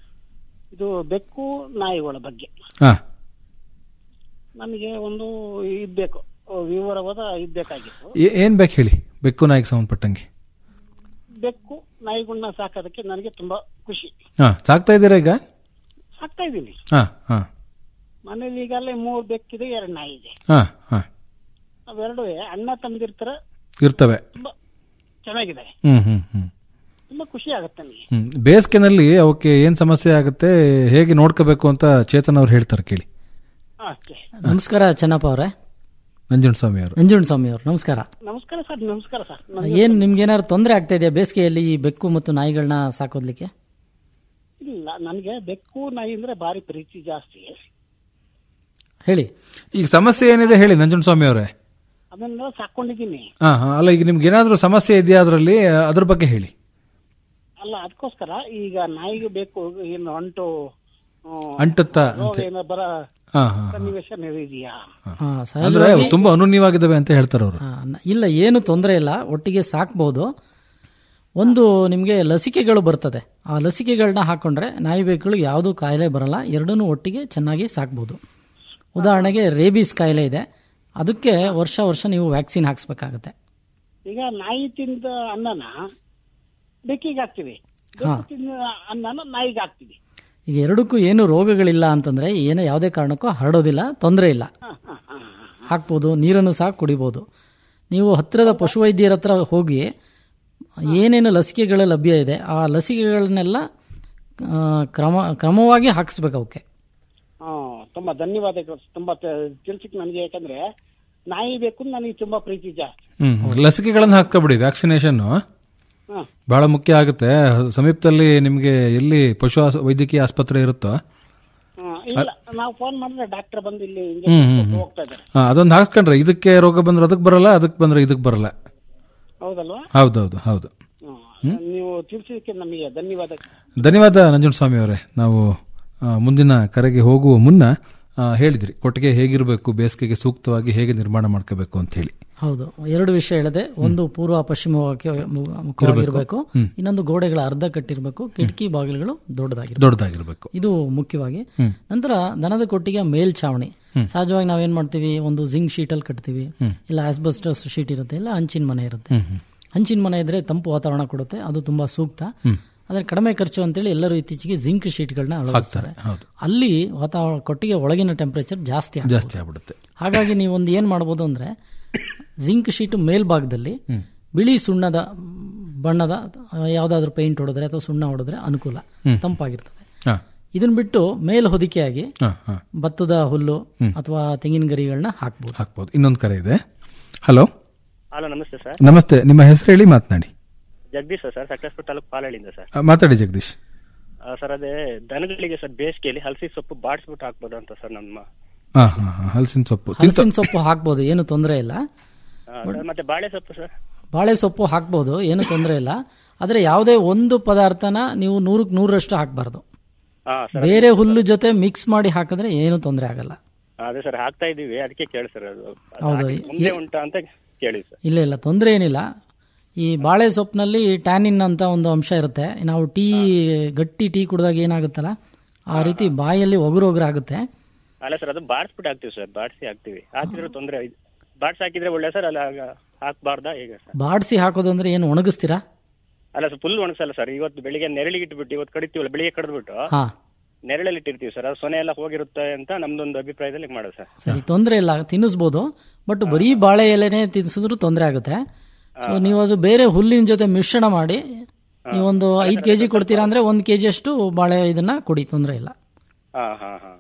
ಇದು ಬೆಕ್ಕು ನಾಯಿಗಳ ಬಗ್ಗೆ ಹಾ ನಮಗೆ ಒಂದು ಇದ್ಬೇಕು ವಿವರವಾದ ಇದ್ಬೇಕಾಗಿತ್ತು ಏ- ಏನ್ ಬೇಕು ಹೇಳಿ ಬೆಕ್ಕು ನಾಯಿಗೆ ಸಂಬಂಧಪಟ್ಟಂಗೆ ಬೆಕ್ಕು ನಾಯಿಗಳನ್ನ ಸಾಕೋದಕ್ಕೆ ನನಗೆ ತುಂಬಾ ಖುಷಿ ಹಾ ಸಾಕ್ತಾ ಇದ್ದೀರಾ ಈಗ ಸಾಕ್ತಾ ಇದ್ದೀನಿ ಹಾ ಹಾ ಮನೇಲಿ ಈಗಲೇ ಮೂರು ಬೆಕ್ಕಿದೆ ಎರಡು ನಾಯಿ ಇದೆ ಹಾ ಹಾ ಅವೆರಡು ಅಣ್ಣ ತಮ್ಮದಿರ್ತಾರ ಇರ್ತವೆ ತುಂಬಾ ಚೆನ್ನಾಗಿದೆ ಹ್ಮ್ ಹ್ಮ್ ಹ್ಮ್ ತುಂಬಾ ಖುಷಿ ಆಗುತ್ತೆ ನನಗೆ ಹ್ಮ್ ಬೇಸಿಗೆನಲ್ಲಿ ಅವಕ್ಕೆ ಏನ್ ಸಮಸ್ಯೆ ಆಗುತ್ತೆ ಹೇಗೆ ನೋಡ್ಕೋಬೇಕು ಅಂತ ಚೇತನ್ ಅವ್ರು ಹೇಳ್ತಾರೆ ಕೇಳಿ ಅಷ್ಟೇ ನಮಸ್ಕಾರ ಚೆನ್ನಪ್ಪ ಅವರೇ ನಂಜುಂಡಸ್ವಾಮಿ ಅವರು ನಂಜುಂಡ ಸ್ವಾಮಿ ಅವರು ನಮಸ್ಕಾರ ನಮಸ್ಕಾರ ಸರ್ ನಮಸ್ಕಾರ ಸರ್ ಏನ್ ನಿಮ್ಗೆ ಏನಾದ್ರು ತೊಂದರೆ ಆಗ್ತಾ ಇದೆಯಾ ಬೇಸಿಗೆಯಲ್ಲಿ ಈ ಬೆಕ್ಕು ಮತ್ತು ನಾಯಿಗಳನ್ನ ಸಾಕೋದ್ಲಿಕ್ಕೆ ಇಲ್ಲ ನನಗೆ ಬೆಕ್ಕು ನಾಯಿ ಅಂದ್ರೆ ಭಾರಿ ಪ್ರೀತಿ ಜಾಸ್ತಿ ಹೇಳಿ ಈಗ ಸಮಸ್ಯೆ ಏನಿದೆ ಹೇಳಿ ನಂಜುಂಡಸ್ವಾಮಿ ಅವರೇ ಅದನ್ನ ಸಾಕೊಂಡಿದ್ದೀನಿ ಹಾ ಹಾ ಅಲ್ಲ ಈಗ ನಿಮ್ಗೆ ಏನಾದ್ರೂ ಸಮಸ್ಯೆ ಇದೆಯಾ ಅದರಲ್ಲಿ ಅದ್ರ ಬಗ್ಗೆ ಹೇಳಿ ಅಲ್ಲ ಅದಕ್ಕೋಸ್ಕರ ಈಗ ನಾಯಿಗೆ ಬೇಕು ಏನು ಅಂಟು ಆ, ಅಂಟುತ್ತಾ ರೋಗ ಅಂತ ಏನೋ ಬರ ಹಾ ಹಾ ಸನ್ನಿವೇಶ ಇದೆಯಾ ಹಾ, ಅಂದ್ರೆ ಸಹಜವಾಗಿ ತುಂಬಾ ಅನುನ್ಯವಾಗಿದ್ದಾವೆ ಅಂತ ಹೇಳ್ತಾರೆ ಅವರು ಹಾ, ನ- ಇಲ್ಲ ಏನು ತೊಂದರೆ ಇಲ್ಲ ಒಟ್ಟಿಗೆ ಸಾಕ್ಬಹುದು ಒಂದು ನಿಮಗೆ ಲಸಿಕೆಗಳು ಬರ್ತದೆ ಆ ಲಸಿಕೆಗಳನ್ನ ಹಾಕೊಂಡ್ರೆ ನಾಯಿ ಬೇಕುಗಳಿಗೆ ಯಾವುದೂ ಕಾಯಿಲೆ ಬರಲ್ಲ ಎರಡನ್ನೂ ಒಟ್ಟಿಗೆ ಚೆನ್ನಾಗಿ ಸಾಕ್ಬೋದು ಉದಾಹರಣೆಗೆ ರೇಬೀಸ್ ಕಾಯಿಲೆ ಇದೆ ಅದಕ್ಕೆ ವರ್ಷ ವರ್ಷ ನೀವು ವ್ಯಾಕ್ಸಿನ್ ಹಾಕ್ಸ್ಬೇಕಾಗತ್ತೆ ಈಗ ನಾಯಿ ತಿಂದ ಅನ್ನನ ಬೆಕ್ಕಿಗೆ ಹಾಕ್ತಿವಿ ಹಾ. ಬೆಕ್ಕು ತಿಂದ ಅನ್ನನ ನಾಯಿಗೆ ಹಾಕ್ತಿವಿ ಈಗ ಎರಡಕ್ಕೂ ಏನು ರೋಗಗಳಿಲ್ಲ ಅಂತಂದ್ರೆ ಏನು ಯಾವುದೇ ಕಾರಣಕ್ಕೂ ಹರಡೋದಿಲ್ಲ ತೊಂದರೆ ಇಲ್ಲ ಹಾಕ್ಬೋದು ನೀರನ್ನು ಸಹ ಕುಡಿಬೋದು ನೀವು ಹತ್ತಿರದ ಪಶುವೈದ್ಯರ ಹತ್ರ ಹೋಗಿ ಏನೇನು ಲಸಿಕೆಗಳ ಲಭ್ಯ ಇದೆ ಆ ಲಸಿಕೆಗಳನ್ನೆಲ್ಲ ಆ, ಕ್ರಮ ಕ್ರಮವಾಗಿ ಹಾಕಿಸ್ಬೇಕು ಅವಕ್ಕೆ ಹಾ ತುಂಬಾ ಧನ್ಯವಾದಗಳು ತುಂಬಾ ತಿಳ್ಸಿಕ್ ನನಗೆ ಯಾಕಂದ್ರೆ ನಾಯಿ ಬೇಕು ನನಗೆ ತುಂಬಾ ಪ್ರೀತಿ ಜಾಸ್ತಿ ಹ್ಮ್ ಲಸಿಕೆಗಳನ್ನು ಹಾಕ್ಕೊಬಿಡಿ ವ್ಯಾಕ್ಸಿನೇಷನ್ ಹಾ ಬಹಳ ಮುಖ್ಯ ಆಗುತ್ತೆ ಸಮೀಪದಲ್ಲಿ ನಿಮ್ಗೆ ಎಲ್ಲಿ ಪಶು ಆಸ್- ವೈದ್ಯಕೀಯ ಆಸ್ಪತ್ರೆ ಇರುತ್ತೋ ಹಾ, ಇಲ್ಲ ನಾವು ಫೋನ್ ಮಾಡಿದ್ರೆ ಡಾಕ್ಟರ್ ಬಂದು ಇಲ್ಲಿ ಹ್ಮ್ ಇಂಜೆಕ್ಷನ್ ಹ್ಮ್ ಕೊಟ್ಟು ಹ್ಮ್. ಹೋಗ್ತಾ ಇದ್ದಾರೆ ಹಾ, ಅದೊಂದು ಹಾಕ್ಸ್ಕೊಂಡ್ರೆ ಇದಕ್ಕೆ ರೋಗ ಬಂದ್ರೆ ಅದಕ್ಕೆ ಬರಲ್ಲ ಅದಕ್ಕೆ ಬಂದ್ರೆ ಇದಕ್ಕೆ ಬರಲ್ಲ ಹೌದಲ್ವಾ ಹೌದೌದು ಹೌದು ಹ್ಮ್. ನೀವು ತಿಳಿಸಿದಕ್ಕೆ ನಮಗೆ ಧನ್ಯವಾದ ಧನ್ಯವಾದ ನಂಜುಂಡಸ್ವಾಮಿ ಅವರೇ ನಾವು ಆ, ಮುಂದಿನ ಕರೆಗೆ ಹೋಗುವ ಮುನ್ನ ಆ, ಹೇಳಿದ್ರಿ ಕೊಟ್ಟಿಗೆ ಹೇಗಿರಬೇಕು ಬೇಸಿಗೆಗೆ ಸೂಕ್ತವಾಗಿ ಹೇಗೆ ನಿರ್ಮಾಣ ಮಾಡ್ಕೋಬೇಕು ಅಂತ ಹೇಳಿ ಹೌದು ಎರಡು ವಿಷಯ ಹೇಳಿದೆ ಒಂದು ಪೂರ್ವ ಪಶ್ಚಿಮಕ್ಕೆ ಮು- ಮುಖವಾಗಿರ್ಬೇಕು ಹ್ಮ್. ಇನ್ನೊಂದು ಗೋಡೆಗಳ ಅರ್ಧ ಕಟ್ಟಿರ್ಬೇಕು ಕಿಟಕಿ ಬಾಗಿಲುಗಳು ದೊಡ್ಡದಾಗಿರ್ಬೇಕು ದೊಡ್ಡದಾಗಿರ್ಬೇಕು ಇದು ಮುಖ್ಯವಾಗಿ ಹ್ಮ್. ನಂತರ ದನದ ಕೊಟ್ಟಿಗೆ ಮೇಲ್ಛಾವಣಿ ಹ್ಮ್. ಸಹಜವಾಗಿ ನಾವೇನ್ ಮಾಡ್ತೀವಿ ಒಂದು ಜಿಂಕ್ ಶೀಟ್ ಅಲ್ಲಿ ಕಟ್ತೀವಿ ಹ್ಮ್. ಇಲ್ಲ ಆಸ್ಬೆಸ್ಟಸ್ ಶೀಟ್ ಇರುತ್ತೆ ಇಲ್ಲ ಹಂಚಿನ ಮನೆ ಇರುತ್ತೆ ಹ್ಮ್, ಹ್ಮ್. ಹಂಚಿನ ಮನೆ ಇದ್ರೆ ತಂಪು ವಾತಾವರಣ ಕೊಡುತ್ತೆ ಅದು ತುಂಬಾ ಸೂಕ್ತ ಹ್ಮ್. ಆದ್ರೆ ಕಡಿಮೆ ಖರ್ಚು ಅಂತೇಳಿ ಎಲ್ಲರೂ ಇತ್ತೀಚೆಗೆ ಜಿಂಕ್ ಶೀಟ್ಗಳನ್ನ ಅಳವಡಿಸ್ತಾರೆ ಹಾಕ್ತಾರೆ ಹೌದು ಅಲ್ಲಿ ವಾತಾವರಣ ಕೊಟ್ಟಿಗೆ ಒಳಗಿನ ಟೆಂಪರೇಚರ್ ಜಾಸ್ತಿ ಆಗ್ಬೋದು. ಜಾಸ್ತಿ ಆಗ್ಬಿಡುತ್ತೆ ಹಾಗಾಗಿ ನೀವು ಒಂದು ಏನ್ ಮಾಡ್ಬೋದು ಅಂದ್ರೆ ಜಿಂಕ್ ಶೀಟ್ ಮೇಲ್ಭಾಗದಲ್ಲಿ ಬಿಳಿ ಸುಣ್ಣದ ಬಣ್ಣದ ಯಾವ್ದಾದ್ರು ಪೇಂಟ್ ಹೊಡೆದ್ರೆ ಅಥವಾ ಸುಣ್ಣ ಹೊಡೆದ್ರೆ ಅನುಕೂಲ ಹ್ಮ್. ತಂಪಾಗಿರ್ತದೆ ಹಾ. ಇದನ್ನ ಬಿಟ್ಟು ಮೇಲ್ ಹೊದಿಕೆಯಾಗಿ ಹಾ, ಹಾ. ಭತ್ತದ ಹುಲ್ಲು ಹ್ಮ್. ಅಥವಾ ತೆಂಗಿನ ಗರಿಗಳನ್ನ ಹಾಕ್ಬೋದು ಹಾಕ್ಬೋದು ಇನ್ನೊಂದು ಕರೆ ಇದೆ ಹಲೋ ಹಲೋ ನಮಸ್ತೆ ಸರ್ ನಮಸ್ತೆ ನಿಮ್ಮ ಹೆಸರು ಹೇಳಿ ಮಾತನಾಡಿ ಜಗದೀಶ್ ಸರ್ ಸಕಲೇಶ್ಪುರ ತಾಲೂಕು ಪಾಲಹಳ್ಳಿಯಿಂದ ಸರ್ ಆ, ಮಾತಾಡಿ ಜಗದೀಶ್ ಆ, ಸರ್ ಅದೇ ದನಗಳಿಗೆ ಸರ್ ಬೇಸಿಗೆಯಲ್ಲಿ ಹಲಸಿ ಸೊಪ್ಪು ಬಾಡಿಸ್ಬಿಟ್ಟು ಹಾಕ್ಬೋದು ಅಂತ ಸರ್ ನಮ್ಮ ಹಾ ಹಾ ಹಾ ಹಲಸಿನ ಸೊಪ್ಪು ತಿಂತ ಹಲಸಿನ ಸೊಪ್ಪು ಹಾಕ್ಬೋದು ಏನು ತೊಂದರೆ ಇಲ್ಲ ಆ, ಸರ್, ಮತ್ತೆ ಬಾಳೆ ಸೊಪ್ಪು ಸರ್ ಬಾಳೆ ಸೊಪ್ಪು ಹಾಕ್ಬೋದು ಏನು ತೊಂದರೆ ಇಲ್ಲ ಆದ್ರೆ ಯಾವುದೇ ಒಂದು ಪದಾರ್ಥನ ನೀವು ನೂರಕ್ಕೆ ನೂರರಷ್ಟು ಹಾಕಬಾರ್ದು ಹಾ ಸರ್ ಬೇರೆ ಹುಲ್ಲು ಜೊತೆ ಮಿಕ್ಸ್ ಮಾಡಿ ಹಾಕಿದ್ರೆ ಏನು ತೊಂದರೆ ಆಗಲ್ಲ ಅದೇ ಸರ್ ಹಾಕ್ತಾ ಇದೀವಿ ಅದಕ್ಕೆ ಕೇಳಿ ಸರ್ ಅದು ಅದು ಹೌದು. ಹಾಕಿ ಮುಂದೆ ಉಂಟಾ ಅಂತ ಕೇಳಿ ಸರ್ ಇಲ್ಲ ಇಲ್ಲ ತೊಂದರೆ ಏನಿಲ್ಲ ಈ ಬಾಳೆ ಸೊಪ್ಪಿನಲ್ಲಿ ಟ್ಯಾನಿನ್ ಅಂತ ಒಂದು ಅಂಶ ಇರುತ್ತೆ ನಾವು ಟೀ ಗಟ್ಟಿ ಟೀ ಕುಡಿದಾಗ ಏನಾಗುತ್ತಲ್ಲ ಆ ರೀತಿ ಬಾಯಲ್ಲಿ ಒಗರು ಒಗರು ಆಗುತ್ತೆ ಅಲ್ಲ ಸರ್ ಅದು ಬಾಡಿಸ್ಬಿಟ್ಟು ಹಾಕ್ತಿವಿ ಸರ್ ಬಾಡಿಸಿ ಹಾಕ್ತಿವಿ ಹಾಕಿದ್ರೆ ತೊಂದರೆ ಬಾಡಿಸಿ ಹಾಕಿದ್ರೆ ಒಳ್ಳೆ ಸರ್ ಅಲ್ಲ ಆಗ ಹಾಕ್ಬಾರ್ದಾ ಹೇಗೆ ಸರ್ ಬಾಡಿಸಿ ಹಾಕೋದು ಅಂದ್ರೆ ಏನು ಒಣಗಿಸ್ತೀರಾ ಅಲ್ಲ ಸರ್ ಫುಲ್ ಒಣಸಲ್ಲ ಸರ್ ಇವತ್ತು ಬೆಳಿಗ್ಗೆ ನೆರಳಿಗೆ ಇಟ್ಬಿಟ್ಟು ಇವತ್ತು ಕಡಿತೀವಲ್ಲ ಬೆಳಿಗ್ಗೆ ಕಡ್ದ್ಬಿಟ್ಟು ಹಾ ನೆರಳಲ್ಲಿ ಇಟ್ಟಿರ್ತೀವಿ ಸರ್ ಅದು ಸೊನೆ ಎಲ್ಲ ಹೋಗಿರುತ್ತೆ ಅಂತ ನಮ್ದೊಂದು ಅಭಿಪ್ರಾಯದಲ್ಲಿ ಮಾಡೋದು ಸರ್ ಸರಿ ತೊಂದರೆ ಇಲ್ಲ ತಿನ್ನಿಸ್ಬೋದು ಬಟ್ ಬರೀ ಬಾಳೆ ಎಲೆನೇ ತಿನ್ಸಿದ್ರು ತೊಂದರೆ ಆಗುತ್ತೆ ಸೊ ನೀವು ಅದು ಬೇರೆ ಹುಲ್ಲಿನ ಜೊತೆ ಮಿಶ್ರಣ ಮಾಡಿ ನೀವೊಂದು ಐದು ಕೆಜಿ ಕೊಡ್ತೀರಾ ಅಂದ್ರೆ ಒಂದ್ ಕೆಜಿ ಅಷ್ಟು ಬಾಳೆ ಇದನ್ನ ಕೊಡಿ ತೊಂದರೆ ಇಲ್ಲ ಹಾ ಹಾ ಹಾ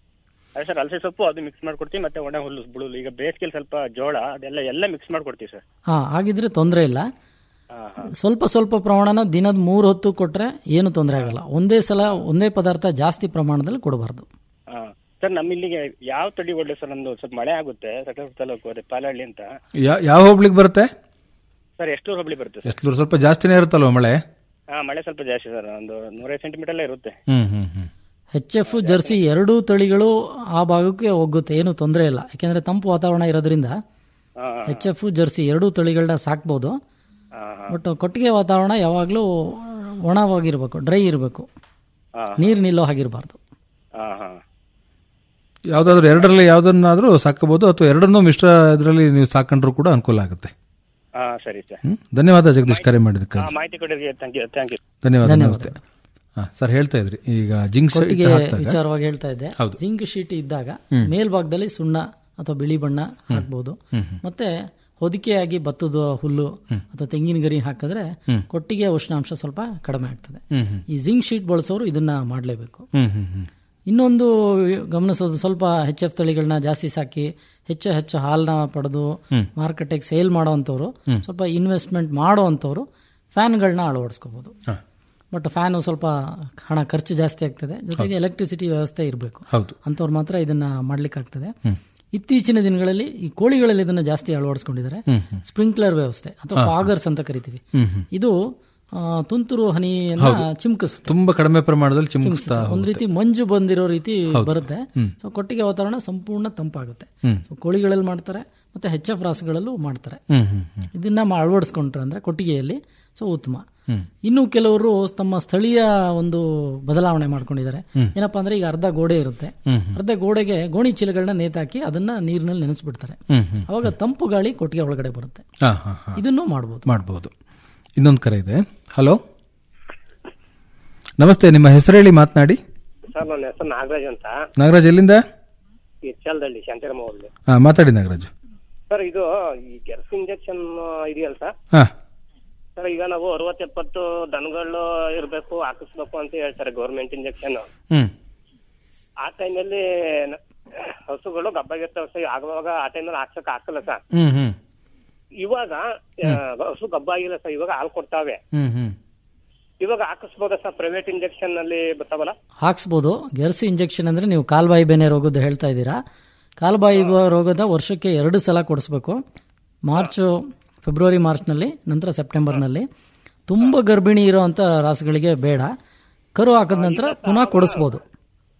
ಅದೇ ಸರ್ ಹಲಸೆ ಸೊಪ್ಪು ಅದು ಮಿಕ್ಸ್ ಮಾಡ್ಕೊಡ್ತೀವಿ ಮತ್ತೆ ಒಣ ಹುಲ್ಲು ಬುಳುಲು ಈಗ ಬೇಸಿಗೆಲಿ ಸ್ವಲ್ಪ ಜೋಳ ಅದೆಲ್ಲ ಎಲ್ಲ ಮಿಕ್ಸ್ ಮಾಡ್ಕೊಡ್ತೀವಿ ಸರ್ ಹಾ ಹಾಗಿದ್ರೆ ತೊಂದರೆ ಇಲ್ಲ ಹಾ ಹಾ ಸ್ವಲ್ಪ ಸ್ವಲ್ಪ ಪ್ರಮಾಣನ ದಿನದ ಮೂರು ಹೊತ್ತು ಕೊಟ್ರೆ ಏನು ತೊಂದರೆ ಆಗಲ್ಲ ಒಂದೇ ಸಲ ಒಂದೇ ಪದಾರ್ಥ ಜಾಸ್ತಿ ಪ್ರಮಾಣದಲ್ಲಿ ಕೊಡಬಾರ್ದು ಹಾ ಸರ್ ನಮ್ಮ ಇಲ್ಲಿಗೆ ಯಾವ ತಳಿ ಒಳ್ಳೆ ಸರ್ ನಮ್ದು ಸ್ವಲ್ಪ ಮಳೆ ಆಗುತ್ತೆ ಸಕಲೇಶ್ಪುರ ತಾಲೂಕು ಅದೇ ಪಾಲಹಳ್ಳಿ ಅಂತ ಯಾ- ಯಾವ ಹೋಗ್ಲಿಕ್ಕೆ ಬರುತ್ತೆ ಸರ್ ಎಷ್ಟು ಹೋಬಳಿ ಬರುತ್ತೆ ಸರ್ ಎಷ್ಟು ಸ್ವಲ್ಪ ಜಾಸ್ತಿನೇ ಇರುತ್ತಲ್ವ ಮಳೆ ಹಾ ಮಳೆ ಸ್ವಲ್ಪ ಜಾಸ್ತಿ ಸರ್ ಒಂದು ನೂರೈದು ಸೆಂಟಿಮೀಟರ್ ಎಲ್ಲ ಇರುತ್ತೆ ಹ್ಮ್ ಹ್ಮ್ ಹ್ಮ್ ಎಚ್ ಎಫ್ ಜರ್ಸಿ ಎರಡೂ ತಳಿಗಳು ಆ ಭಾಗಕ್ಕೆ ಹೋಗುತ್ತೆ ಏನು ತೊಂದರೆ ಇಲ್ಲ ಯಾಕೆಂದ್ರೆ ತಂಪು ವಾತಾವರಣ ಇರೋದ್ರಿಂದ ಹಾ ಎಚ್ ಎಫ್ ಜರ್ಸಿ ಎರಡೂ ತಳಿಗಳನ್ನ ಸಾಕ್ಬೋದು ಹಾ ಹಾ ಬಟ್ ಕೊಟ್ಟಿಗೆ ವಾತಾವರಣ ಯಾವಾಗಲೂ ಒಣವಾಗಿರ್ಬೇಕು ಡ್ರೈ ಇರಬೇಕು ಹಾ ನೀರು ನಿಲ್ಲೋ ಹಾಗಿರಬಾರ್ದು ಹಾ ಹಾ ಯಾವ್ದಾದ್ರು ಎರಡರಲ್ಲಿ ಯಾವ್ದನ್ನಾದ್ರೂ ಸಾಕಬಹುದು ಅಥವಾ ಎರಡನ್ನೂ ಮಿಶ್ರ ಇದರಲ್ಲಿ ನೀವು ಸಾಕೊಂಡ್ರು ಕೂಡ ಅನುಕೂಲ ಆಗುತ್ತೆ ಹಾ ಸರಿ ಸರ್ ಹ್ಮ್? ಧನ್ಯವಾದ ಜಗದೀಶ್ ಕರೆ ಮಾಡಿದ್ದಕ್ಕೆ ಹಾ ಮಾಹಿತಿ ಕೊಡೋರಿಗೆ ಥ್ಯಾಂಕ್ ಯು ಥ್ಯಾಂಕ್ ಯು ಧನ್ಯವಾದ ಧನ್ಯವಾದ. ನಮಸ್ತೆ ಹಾ, ಸರ್ ಹೇಳ್ತಾ ಇದ್ರಿ ಈಗ ಜಿಂಕ್ ಕೊಟ್ಟಿಗೆ ಹಾಕ್ದಾಗ ವಿಚಾರವಾಗಿ ಹೇಳ್ತಾ ಇದ್ದೆ ಹೌದು. ಜಿಂಕ್ ಶೀಟ್ ಇದ್ದಾಗ ಹ್ಮ್. ಮೇಲ್ಭಾಗದಲ್ಲಿ ಸುಣ್ಣ ಅಥವಾ ಬಿಳಿ ಬಣ್ಣ ಹಾಕ್ಬೋದು ಹ್ಮ್, ಹ್ಮ್. ಮತ್ತೆ ಹೊದಿಕೆಯಾಗಿ ಭತ್ತದ ಹುಲ್ಲು ಅಥವಾ ತೆಂಗಿನ ಗರಿ ಹಾಕಿದ್ರೆ ಹ್ಮ್. ಕೊಟ್ಟಿಗೆ ಉಷ್ಣಾಂಶ ಸ್ವಲ್ಪ ಕಡಿಮೆ ಆಗ್ತದೆ ಹ್ಮ್, ಹ್ಮ್. ಈ ಜಿಂಕ್ ಶೀಟ್ ಬಳಸೋರು ಇದನ್ನ ಮಾಡಲೇಬೇಕು ಹ್ಮ್ ಹ್ಮ್ ಹ್ಮ್ ಇನ್ನೊಂದು ಗಮನಿಸೋದು ಸ್ವಲ್ಪ ಹೆಚ್ ಎಫ್ ತಳಿಗಳನ್ನ ಜಾಸ್ತಿ ಸಾಕಿ ಹೆಚ್ಚು ಹೆಚ್ಚು ಹಾಲನ್ನ ಪಡೆದು ಹ್ಮ್. ಮಾರುಕಟ್ಟೆಗೆ ಸೇಲ್ ಮಾಡೋವಂಥವ್ರು ಹ್ಮ್. ಸ್ವಲ್ಪ ಇನ್ವೆಸ್ಟ್ಮೆಂಟ್ ಮಾಡೋವಂಥವ್ರು ಫ್ಯಾನ್ಗಳನ್ನ ಅಳವಡಿಸ್ಕೋಬಹುದು ಹಾ. ಬಟ್ ಫ್ಯಾನ್ ಸ್ವಲ್ಪ ಹಣ ಖರ್ಚು ಜಾಸ್ತಿ ಆಗ್ತದೆ ಜೊತೆಗೆ ಎಲೆಕ್ಟ್ರಿಸಿಟಿ ವ್ಯವಸ್ಥೆ ಇರಬೇಕು ಹೌದು ಅಂಥವ್ರು ಮಾತ್ರ ಇದನ್ನ ಮಾಡ್ಲಿಕ್ಕೆ ಆಗ್ತದೆ ಹ್ಮ್. ಇತ್ತೀಚಿನ ದಿನಗಳಲ್ಲಿ ಈ ಕೋಳಿಗಳಲ್ಲಿ ಇದನ್ನ ಜಾಸ್ತಿ ಅಳವಡಿಸ್ಕೊಂಡಿದ್ದಾರೆ ಹ್ಮ್, ಹ್ಮ್. ಸ್ಪ್ರಿಂಕ್ಲರ್ ವ್ಯವಸ್ಥೆ ಅಥವಾ ಹಾ, ಹಾ. ಫಾಗರ್ಸ್ ಅಂತ ಕರಿತೀವಿ ಹ್ಮ್, ಹ್ಮ್. ಇದು ಆ, ತುಂತುರು ಹನಿಯನ್ನ ಹೌದು. ಚಿಮ್ಕಿಸುತ್ತೆ ತುಂಬಾ ಕಡಿಮೆ ಪ್ರಮಾಣದಲ್ಲಿ ಚಿಮುಕಿಸ್ತಾ ಚಿಮ್ಕಿಸುತ್ತೆ. ಒಂದ್ ಹೋಗುತ್ತೆ. ರೀತಿ ಮಂಜು ಬಂದಿರೋ ರೀತಿ ಹೌದು. ಬರುತ್ತೆ ಹ್ಮ್. ಸೊ ಕೊಟ್ಟಿಗೆ ವಾತಾವರಣ ಸಂಪೂರ್ಣ ತಂಪಾಗುತ್ತೆ ಹ್ಮ್. ಸೊ ಕೋಳಿಗಳಲ್ಲಿ ಮಾಡ್ತಾರೆ ಮತ್ತೆ ಹೆಚ್ ಎಫ್ ರಾಸುಗಳಲ್ಲೂ ಮಾಡ್ತಾರೆ ಹ್ಮ್, ಹ್ಮ್, ಹ್ಮ್. ಇದನ್ನ ಮಾ- ಅಳವಡಿಸ್ಕೊಂಡ್ರೆ ಅಂದ್ರೆ ಕೊಟ್ಟಿಗೆಯಲ್ಲಿ ಸೊ ಉತ್ತಮ ಹ್ಮ್. ಇನ್ನು ಕೆಲವರು ತಮ್ಮ ಸ್ಥಳೀಯ ಒಂದು ಬದಲಾವಣೆ ಮಾಡ್ಕೊಂಡಿದ್ದಾರೆ ಹ್ಮ್. ಏನಪ್ಪಾ ಅಂದ್ರೆ ಈಗ ಅರ್ಧ ಗೋಡೆ ಇರುತ್ತೆ ಹ್ಮ್, ಹ್ಮ್. ಅರ್ಧ ಗೋಡೆಗೆ ಗೋಣಿ ಚೀಲಗಳನ್ನ ನೇತಾಕಿ ಅದನ್ನ ನೀರಿನಲ್ಲಿ ನೆನೆಸ್ಬಿಡ್ತಾರೆ ಹ್ಮ್, ಹ್ಮ್. ಅವಾಗ ತಂಪು ಗಾಳಿ ಕೊಟ್ಟಿಗೆ ಒಳಗಡೆ ಬರುತ್ತೆ ಹಾ, ಹಾ, ಹಾ. ಇದನ್ನು ಮಾಡಬಹುದು ಮಾಡ್ಬೋದು ಇನ್ನೊಂದು ಕರೆ ಇದೆ ಹಲೋ ನಮಸ್ತೆ ನಿಮ್ಮ ಹೆಸರು ಹೇಳಿ ಮಾತನಾಡಿ ಸರ್ ನನ್ನ ಹೆಸರು ನಾಗರಾಜ್ ಅಂತ ನಾಗರಾಜ್ ಎಲ್ಲಿಂದ ಇರ್ಚಲ್ದಳ್ಳಿ ಶಾಂತಿರಾಮ ಹೋಗ್ಲಿ ಹಾ ಮಾತಾಡಿ ನಾಗರಾಜ್ ಸರ್ ಇದು ಈ ಗೆರ್ಸ್ ಇಂಜೆಕ್ಷನ್ ಇದೆಯಲ್ಲ ಸರ್ ಹಾ ಸರ್ ಈಗ ನಾವು ಅರವತ್ತು ಎಪ್ಪತ್ತು ದನಗಳು ಇರಬೇಕು ಹಾಕಿಸ್ಬೇಕು ಅಂತ ಹೇಳ್ತಾರೆ ಗೌರ್ಮೆಂಟ್ ಇಂಜೆಕ್ಷನ್ ಹ್ಮ್ ಆ ಟೈಮಲ್ಲಿ ಹಸುಗಳು ಗಬ್ಬಾಗಿರ್ತಾವೆ ಸರ್ ಆಗುವಾಗ ಆ ಟೈಮಲ್ಲಿ ಹಾಕ್ಸಕ್ ಹಾಕಲ್ಲ ಸರ್ ಹ್ಮ್ ಹ್ಮ್ ಇವಾಗ ಆ, ಹಸು ಗಬ್ಬಾಗಿಲ್ಲ ಸರ್ ಇವಾಗ ಹಾಲು ಕೊಡ್ತಾವೆ ಹ್ಮ್ ಹ್ಮ್ ಇವಾಗ ಹಾಕಿಸ್ಬೋದಾ ಸರ್ ಪ್ರೈವೇಟ್ ಇಂಜೆಕ್ಷನ್ ಅಲ್ಲಿ ಬರ್ತಾವಲ್ಲ ಹಾಕ್ಸ್ಬೋದು ಗೆರ್ಸಿ ಇಂಜೆಕ್ಷನ್ ಅಂದ್ರೆ ನೀವು ಕಾಲ್ಬಾಯಿ ಬೇನೆ ರೋಗದ ಹೇಳ್ತಾ ಇದ್ದೀರಾ ಕಾಲ್ಬಾಯಿ ಬ- ರೋಗದ ವರ್ಷಕ್ಕೆ ಎರಡು ಸಲ ಕೊಡಿಸ್ಬೇಕು ಮಾರ್ಚ್ ಫೆಬ್ರವರಿ ಮಾರ್ಚ್ನಲ್ಲಿ ನಂತರ ಸೆಪ್ಟೆಂಬರ್ನಲ್ಲಿ ತುಂಬ ಗರ್ಭಿಣಿ ಇರೋವಂಥ ರಾಸುಗಳಿಗೆ ಬೇಡ ಕರು ಹಾಕಿದ ನಂತರ ಪುನಃ ಕೊಡಿಸ್ಬೋದು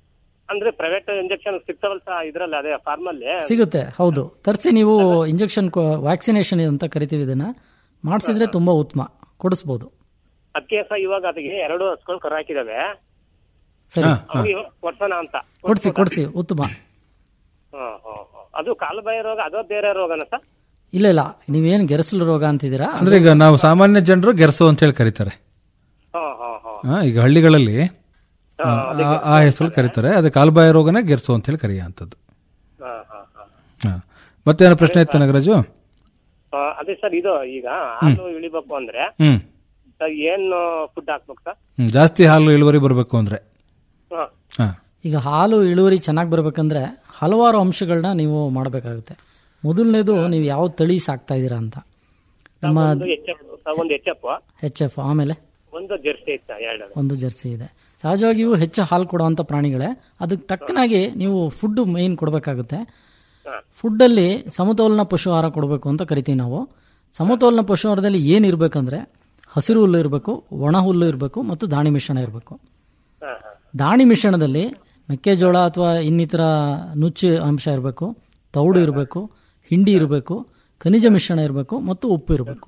ಅಂದ್ರೆ ಪ್ರೈವೇಟ್ ಇಂಜೆಕ್ಷನ್ ಸಿಗ್ತಾವಲ್ಲ ಸರ್ ಇದ್ರಲ್ಲಿ ಅದೇ ಫಾರ್ಮ್ ಅಲ್ಲಿ ಸಿಗುತ್ತೆ ಹೌದು ತರಿಸಿ ನೀವು ಇಂಜೆಕ್ಷನ್ ವ್ಯಾಕ್ಸಿನೇಷನ್ ಅಂತ ಕರಿತೀವಿ ಇದನ್ನ ಮಾಡಿಸಿದ್ರೆ ತುಂಬಾ ಉತ್ತಮ ಕೊಡಿಸ್ಬೋದು ಅದಕ್ಕೆ ಸರ್ ಇವಾಗ ಅದಕ್ಕೆ ಎರಡು ಹಸ್ಗಳು ಕರು ಹಾಕಿದಾವೆ ಸರಿ ಅವ್ರಿಗೆ ಕೊಡ್ಸೋಣ ಅಂತ ಕೊಡಿಸಿ ಕೊಡಿಸಿ ಉತ್ತಮ ಹ್ಮ್, ಹ್ಮ್, ಹ್ಮ್. ಅದು ಕಾಲು ಬಾಯಿ ರೋಗ ಅದೋ ಬೇರೆ ರೋಗನ ಸರ್ ಇಲ್ಲ ಇಲ್ಲ ನೀವೇನು ಗೆರಸಲು ರೋಗ ಅಂತಿದ್ದೀರಾ ಅಂದ್ರೆ ಈಗ ನಾವು ಸಾಮಾನ್ಯ ಜನರು ಗೆರಸು ಅಂತ ಹೇಳಿ ಕರೀತಾರೆ ಹ್ಮ್ ಹ್ಮ್ ಹ್ಮ್ ಆ, ಈಗ ಹಳ್ಳಿಗಳಲ್ಲಿ ಆ, ಆ- ಆ ಹೆಸರು ಕರೀತಾರೆ ಅದೇ ಕಾಲ್ಬಾಯ ರೋಗನ ಗೆರ್ಸು ಅಂತ ಹೇಳಿ ಕರೆಯ ಅಂತದ್ದು ಹ್ಮ್, ಹ್ಮ್, ಹ್ಮ್. ಮತ್ತೇನೋ ಪ್ರಶ್ನೆ ಇತ್ತು ನಾಗರಾಜು ಆ, ಅದೇ ಸರ್ ಇದು ಈಗ ಹಾಲು ಇಳಿಬೇಕು ಅಂದ್ರೆ ಹ್ಮ್ ಸರ್ ಏನು ಫುಡ್ ಹಾಕ್ಬೇಕು ಸರ್ ಹ್ಮ್, ಜಾಸ್ತಿ ಹಾಲು ಇಳುವರಿ ಬರಬೇಕು ಅಂದ್ರೆ ಹಾ ಹಾ ಈಗ ಹಾಲು ಇಳುವರಿ ಚೆನ್ನಾಗಿ ಬರಬೇಕಂದ್ರೆ ಹಲವಾರು ಅಂಶಗಳನ್ನ ನೀವು ಮಾಡಬೇಕಾಗುತ್ತೆ ಮೊದಲನೇದು ನೀವು ಯಾವ ತಳಿ ಸಾಕ್ತಾ ಇದ್ದೀರಾ ಅಂತ ನಮ್ಮ ಒಂದು ಎಚ್ ಎಫ್ ಒಂದು ಎಚ್ ಎಫ್ ಎಚ್ ಎಫ್ ಆಮೇಲೆ ಒಂದು ಜೆರ್ಸಿ ಇತ್ತ ಎರಡು ಒಂದು ಜರ್ಸಿ ಇದೆ ಸಹಜವಾಗಿಯೂ ಹೆಚ್ಚು ಹಾಲು ಕೊಡುವಂಥ ಪ್ರಾಣಿಗಳೇ ಅದಕ್ಕೆ ತಕ್ಕನಾಗಿ ನೀವು ಫುಡ್ ಮೇನ್ ಕೊಡಬೇಕಾಗುತ್ತೆ ಫುಡ್ಡಲ್ಲಿ ಸಮತೋಲನ ಪಶು ಆಹಾರ ಕೊಡಬೇಕು ಅಂತ ಕರಿತೀವಿ ನಾವು ಸಮತೋಲನ ಪಶು ಆಹಾರದಲ್ಲಿ ಏನು ಇರಬೇಕಂದ್ರೆ ಹಸಿರು ಹುಲ್ಲು ಇರಬೇಕು ಒಣ ಹುಲ್ಲು ಇರಬೇಕು ಮತ್ತು ದಾಣಿ ಮಿಶ್ರಣ ಇರಬೇಕು ದಾಣಿ ಮಿಶ್ರಣದಲ್ಲಿ ಮೆಕ್ಕೆಜೋಳ ಅಥವಾ ಇನ್ನಿತರ ನುಚ್ಚು ಅಂಶ ಇರಬೇಕು ತೌಡು ಇರಬೇಕು ಹಿಂಡಿ ಇರಬೇಕು ಖನಿಜ ಮಿಶ್ರಣ ಇರಬೇಕು ಮತ್ತು ಉಪ್ಪು ಇರಬೇಕು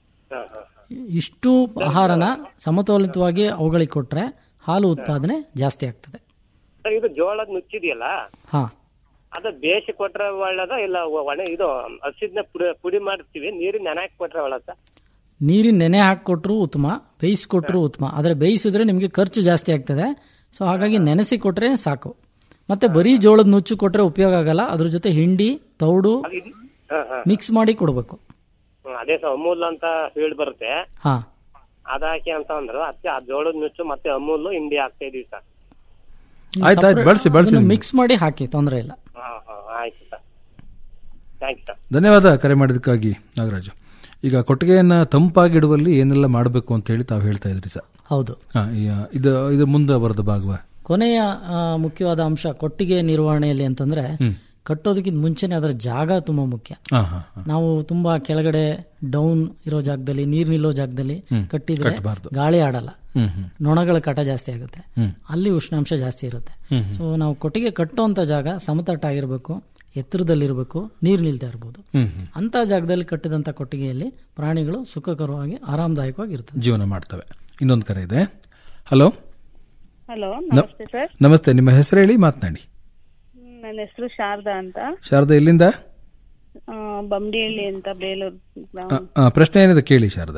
ಇಷ್ಟು ಆಹಾರನ ಸಮತೋಲಿತವಾಗಿ ಅವುಗಳಿಗೆ ಕೊಟ್ರೆ ಹಾಲು ಉತ್ಪಾದನೆ ಜಾಸ್ತಿ ಆಗ್ತದೆ ಸರ್ ಇದು ಜೋಳದ ನುಚ್ಚಿದೆಯಲ್ಲ ಹಾ ಅದು ಬೇಯಿಸಿ ಕೊಟ್ರೆ ಒಳ್ಳೇದ ಇಲ್ಲ ಒಣ ಇದು ಹಸಿದ್ನ ಪುಡಿ ಪುಡಿ ಮಾಡ್ತೀವಿ ನೀರಿನ ನೆನೆ ಹಾಕಿ ಕೊಟ್ರೆ ಒಳ್ಳೇದ ನೀರಿನ ನೆನೆ ಹಾಕಿಕೊಟ್ರು ಉತ್ತಮ ಬೇಯಿಸ್ಕೊಟ್ರು ಉತ್ತಮ ಆದರೆ ಬೇಯಿಸಿದ್ರೆ ನಿಮಗೆ ಖರ್ಚು ಜಾಸ್ತಿ ಆಗ್ತದೆ ಸೊ ಹಾಗಾಗಿ ನೆನೆಸಿ ಕೊಟ್ರೆ ಸಾಕು ಮತ್ತೆ ಬರೀ ಜೋಳದ ನುಚ್ಚು ಕೊಟ್ರೆ ಉಪಯೋಗ ಆಗಲ್ಲ ಅದ್ರ ಜೊತೆ ಹಿಂಡಿ ತೌಡು ಹಾ, ಹಾ. ಮಿಕ್ಸ್ ಮಾಡಿ ಕೊಡಬೇಕು ಹ್ಮ್, ಅದೇ ಸರ್ ಅಮೂಲ್ ಅಂತ ಫೀಲ್ಡ್ ಬರುತ್ತೆ ಹಾ ಅದಾಕಿ ಅಂತ ಅಂದ್ರು ಅದಕ್ಕೆ ಆ ಜೋಳದ ನುಚ್ಚು ಮತ್ತೆ ಅಮೂಲ್ ಹಿಂಡಿ ಹಾಕ್ತಾ ಇದೀವಿ ಸರ್ ಆಯ್ತು ಆಯ್ತು ಬಳಸಿ ಬಳಸಿ ಮಿಕ್ಸ್ ಮಾಡಿ ಹಾಕಿ ತೊಂದರೆ ಇಲ್ಲ ಹಾ ಹಾ ಆಯ್ತು ಸರ್ ಥ್ಯಾಂಕ್ ಯು ಸರ್ ಧನ್ಯವಾದ ಕರೆ ಮಾಡಿದ್ದಕ್ಕಾಗಿ ನಾಗರಾಜು ಈಗ ಕೊಟ್ಟಿಗೆಯನ್ನ ತಂಪಾಗಿಡುವಲ್ಲಿ ಏನೆಲ್ಲ ಮಾಡಬೇಕು ಅಂತ ಹೇಳಿ ತಾವು ಹೇಳ್ತಾ ಇದ್ರಿ ಸರ್ ಹೌದು ಹಾ, ಈ, ಇದು ಇದು ಮುಂದೆ ಬರೋದು ಭಾಗವ ಕೊನೆಯ ಆ, ಮುಖ್ಯವಾದ ಅಂಶ ಕೊಟ್ಟಿಗೆ ನಿರ್ವಹಣೆಯಲ್ಲಿ ಅಂತಂದ್ರೆ ಕಟ್ಟೋದಕ್ಕಿಂತ ಮುಂಚೆನೆ ಅದರ ಜಾಗ ತುಂಬಾ ಮುಖ್ಯ ಹಾ, ಹಾ, ನಾವು ತುಂಬಾ ಕೆಳಗಡೆ ಡೌನ್ ಇರೋ ಜಾಗದಲ್ಲಿ ನೀರ್ ನಿಲ್ಲೋ ಜಾಗದಲ್ಲಿ ಹ್ಮ್. ಕಟ್ಟಿದ್ರೆ ಕಟ್ಬಾರ್ದು. ಗಾಳಿ ಆಡಲ್ಲ ಹ್ಮ್, ಹ್ಮ್. ನೊಣಗಳ ಕಾಟ ಜಾಸ್ತಿ ಆಗುತ್ತೆ ಹ್ಮ್. ಅಲ್ಲಿ ಉಷ್ಣಾಂಶ ಜಾಸ್ತಿ ಇರುತ್ತೆ ಹ್ಮ್, ಹ್ಮ್. ಸೊ ನಾವು ಕೊಟ್ಟಿಗೆ ಕಟ್ಟುವಂತ ಜಾಗ ಸಮತಟ್ಟಾಗಿರ್ಬೇಕು ಎತ್ತರದಲ್ಲಿರಬೇಕು ನೀರು ನಿಲ್ತಾ ಇರ್ಬೋದು ಹ್ಮ್, ಹ್ಮ್. ಅಂತ ಜಾಗದಲ್ಲಿ ಕಟ್ಟಿದಂತ ಕೊಟ್ಟಿಗೆಯಲ್ಲಿ ಪ್ರಾಣಿಗಳು ಸುಖಕರವಾಗಿ ಆರಾಮದಾಯಕವಾಗಿ ಇರ್ತದೆ ಜೀವನ ಮಾಡ್ತವೆ ಇನ್ನೊಂದು ಕರೆ ಇದೆ ಹಲೋ ಹಲೋ ನ- ನಮಸ್ತೆ ಸರ್ ನಮಸ್ತೆ ನಿಮ್ಮ ಹೆಸರು ಹೇಳಿ ಮಾತನಾಡಿ ನನ್ನ ಹೆಸರು ಶಾರದಾ ಅಂತ ಶಾರದಾ ಎಲ್ಲಿಂದ ಆ, ಬಮ್ಡಿಹಳ್ಳಿ ಅಂತ ಬೇಲೂರು ಆ, ಆ, ಪ್ರಶ್ನೆ ಏನಿದೆ ಕೇಳಿ ಶಾರದಾ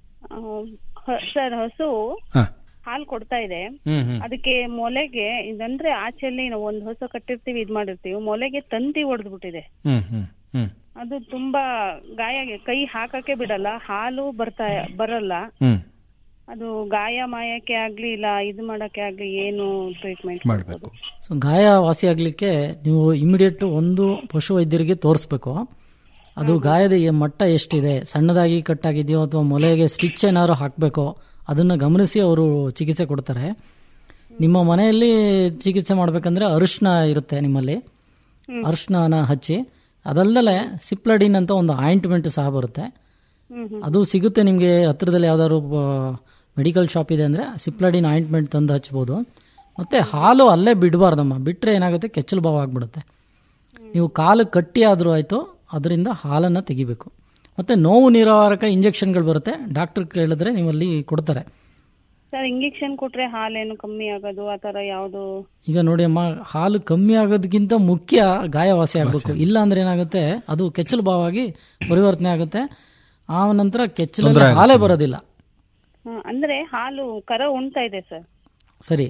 ಸರ್ ಹಸು ಹಾ. ಹಾಲು ಕೊಡ್ತಾ ಇದೆ ಹ್ಮ್, ಹ್ಮ್. ಅದಕ್ಕೆ ಮೊಲೆಗೆ ಇದಂದ್ರೆ ಆಚೆಯಲ್ಲಿ ನಾವು ಒಂದು ಹಸು ಕಟ್ಟಿರ್ತೀವಿ ಇದ್ ಮಾಡಿರ್ತೀವಿ ಮೊಲೆಗೆ ತಂತಿ ಹೊಡೆದ್ಬಿಟ್ಟಿದೆ ಹ್ಮ್ ಹ್ಮ್ ಹ್ಮ್ ಅದು ತುಂಬಾ ಗಾಯ ಆಗಿ- ಕೈ ಹಾಕಕ್ಕೆ ಬಿಡಲ್ಲ ಹಾಲು ಬರ್ತಾ ಬರಲ್ಲ ಹ್ಮ್ ಅದು ಗಾಯ ಮಾಯಕ್ಕೆ ಆಗ್ಲಿ ಇಲ್ಲ ಇದು ಮಾಡಕ್ಕೆ ಆಗ್ಲಿ ಏನು ಟ್ರೀಟ್ಮೆಂಟ್ ಮಾಡಬೇಕು ಸೊ ಗಾಯ ವಾಸಿಯಾಗಲಿಕ್ಕೆ ನೀವು ಇಮಿಡಿಯೇಟ್ ಒಂದು ಪಶು ವೈದ್ಯರಿಗೆ ತೋರಿಸ್ಬೇಕು ಅದು ಗಾಯದ ಎ- ಮಟ್ಟ ಎಷ್ಟಿದೆ ಸಣ್ಣದಾಗಿ ಕಟ್ಟಾಗಿದೆಯೋ ಅಥವಾ ಮೊಲೆಗೆ ಸ್ಟಿಚ್ ಏನಾದ್ರು ಹಾಕಬೇಕೋ ಅದನ್ನು ಗಮನಿಸಿ ಅವರು ಚಿಕಿತ್ಸೆ ಕೊಡ್ತಾರೆ ನಿಮ್ಮ ಮನೆಯಲ್ಲಿ ಚಿಕಿತ್ಸೆ ಮಾಡಬೇಕಂದ್ರೆ ಅರಿಶಿನ ಇರುತ್ತೆ ನಿಮ್ಮಲ್ಲಿ ಅರಿಶಿನ ಹಚ್ಚಿ ಅದಲ್ಲದೆ ಸಿಪ್ಲಡಿನ್ ಅಂತ ಒಂದು ಆಯಿಂಟ್ಮೆಂಟ್ ಸಹ ಬರುತ್ತೆ ಅದು ಸಿಗುತ್ತೆ ನಿಮಗೆ ಹತ್ರದಲ್ಲಿ ಯಾವ್ದಾದ್ರು ಮೆಡಿಕಲ್ ಶಾಪ್ ಇದೆ ಅಂದರೆ ಸಿಪ್ಲಡಿನ್ ಆಯಿಂಟ್ಮೆಂಟ್ ತಂದು ಹಚ್ಬೋದು ಮತ್ತೆ ಹಾಲು ಅಲ್ಲೇ ಬಿಡಬಾರ್ದಮ್ಮ ಬಿಟ್ಟರೆ ಏನಾಗುತ್ತೆ ಕೆಚ್ಚಲು ಭಾವ ಆಗ್ಬಿಡುತ್ತೆ ನೀವು ಕಾಲು ಕಟ್ಟಿ ಆದರೂ ಆಯಿತು ಅದರಿಂದ ಹಾಲನ್ನು ತೆಗಿಬೇಕು ಮತ್ತೆ ನೋವು ನಿವಾರಕ ಇಂಜೆಕ್ಷನ್ಗಳು ಬರುತ್ತೆ ಡಾಕ್ಟರ್ ಕೇಳಿದ್ರೆ ನೀವಲ್ಲಿ ಕೊಡ್ತಾರೆ ಸರ್ ಇಂಜೆಕ್ಷನ್ ಕೊಟ್ರೆ ಹಾಲೇನು ಕಮ್ಮಿ ಆಗೋದು ಆತರ ಯಾವ್ದು ಈಗ ನೋಡಿ ಅಮ್ಮ ಹಾಲು ಕಮ್ಮಿ ಆಗೋದಕ್ಕಿಂತ ಮುಖ್ಯ ಗಾಯ ವಾಸಿ ಆಗಬೇಕು ಇಲ್ಲ ಅಂದ್ರೆ ಏನಾಗುತ್ತೆ ಅದು ಕೆಚ್ಚಲು ಭಾವವಾಗಿ ಪರಿವರ್ತನೆ ಆಗುತ್ತೆ ಆ ನಂತರ ಕೆಚ್ಚಲಲ್ಲಿ ತೊಂದ್ರೆ ಹಾಲೇ ಆಗುತ್ತೆ. ಬರೋದಿಲ್ಲ ಹ, ಅಂದ್ರೆ ಹಾಲು ಕರ ಉಣ್ತಾ ಇದೆ ಸರ್ ಸರಿ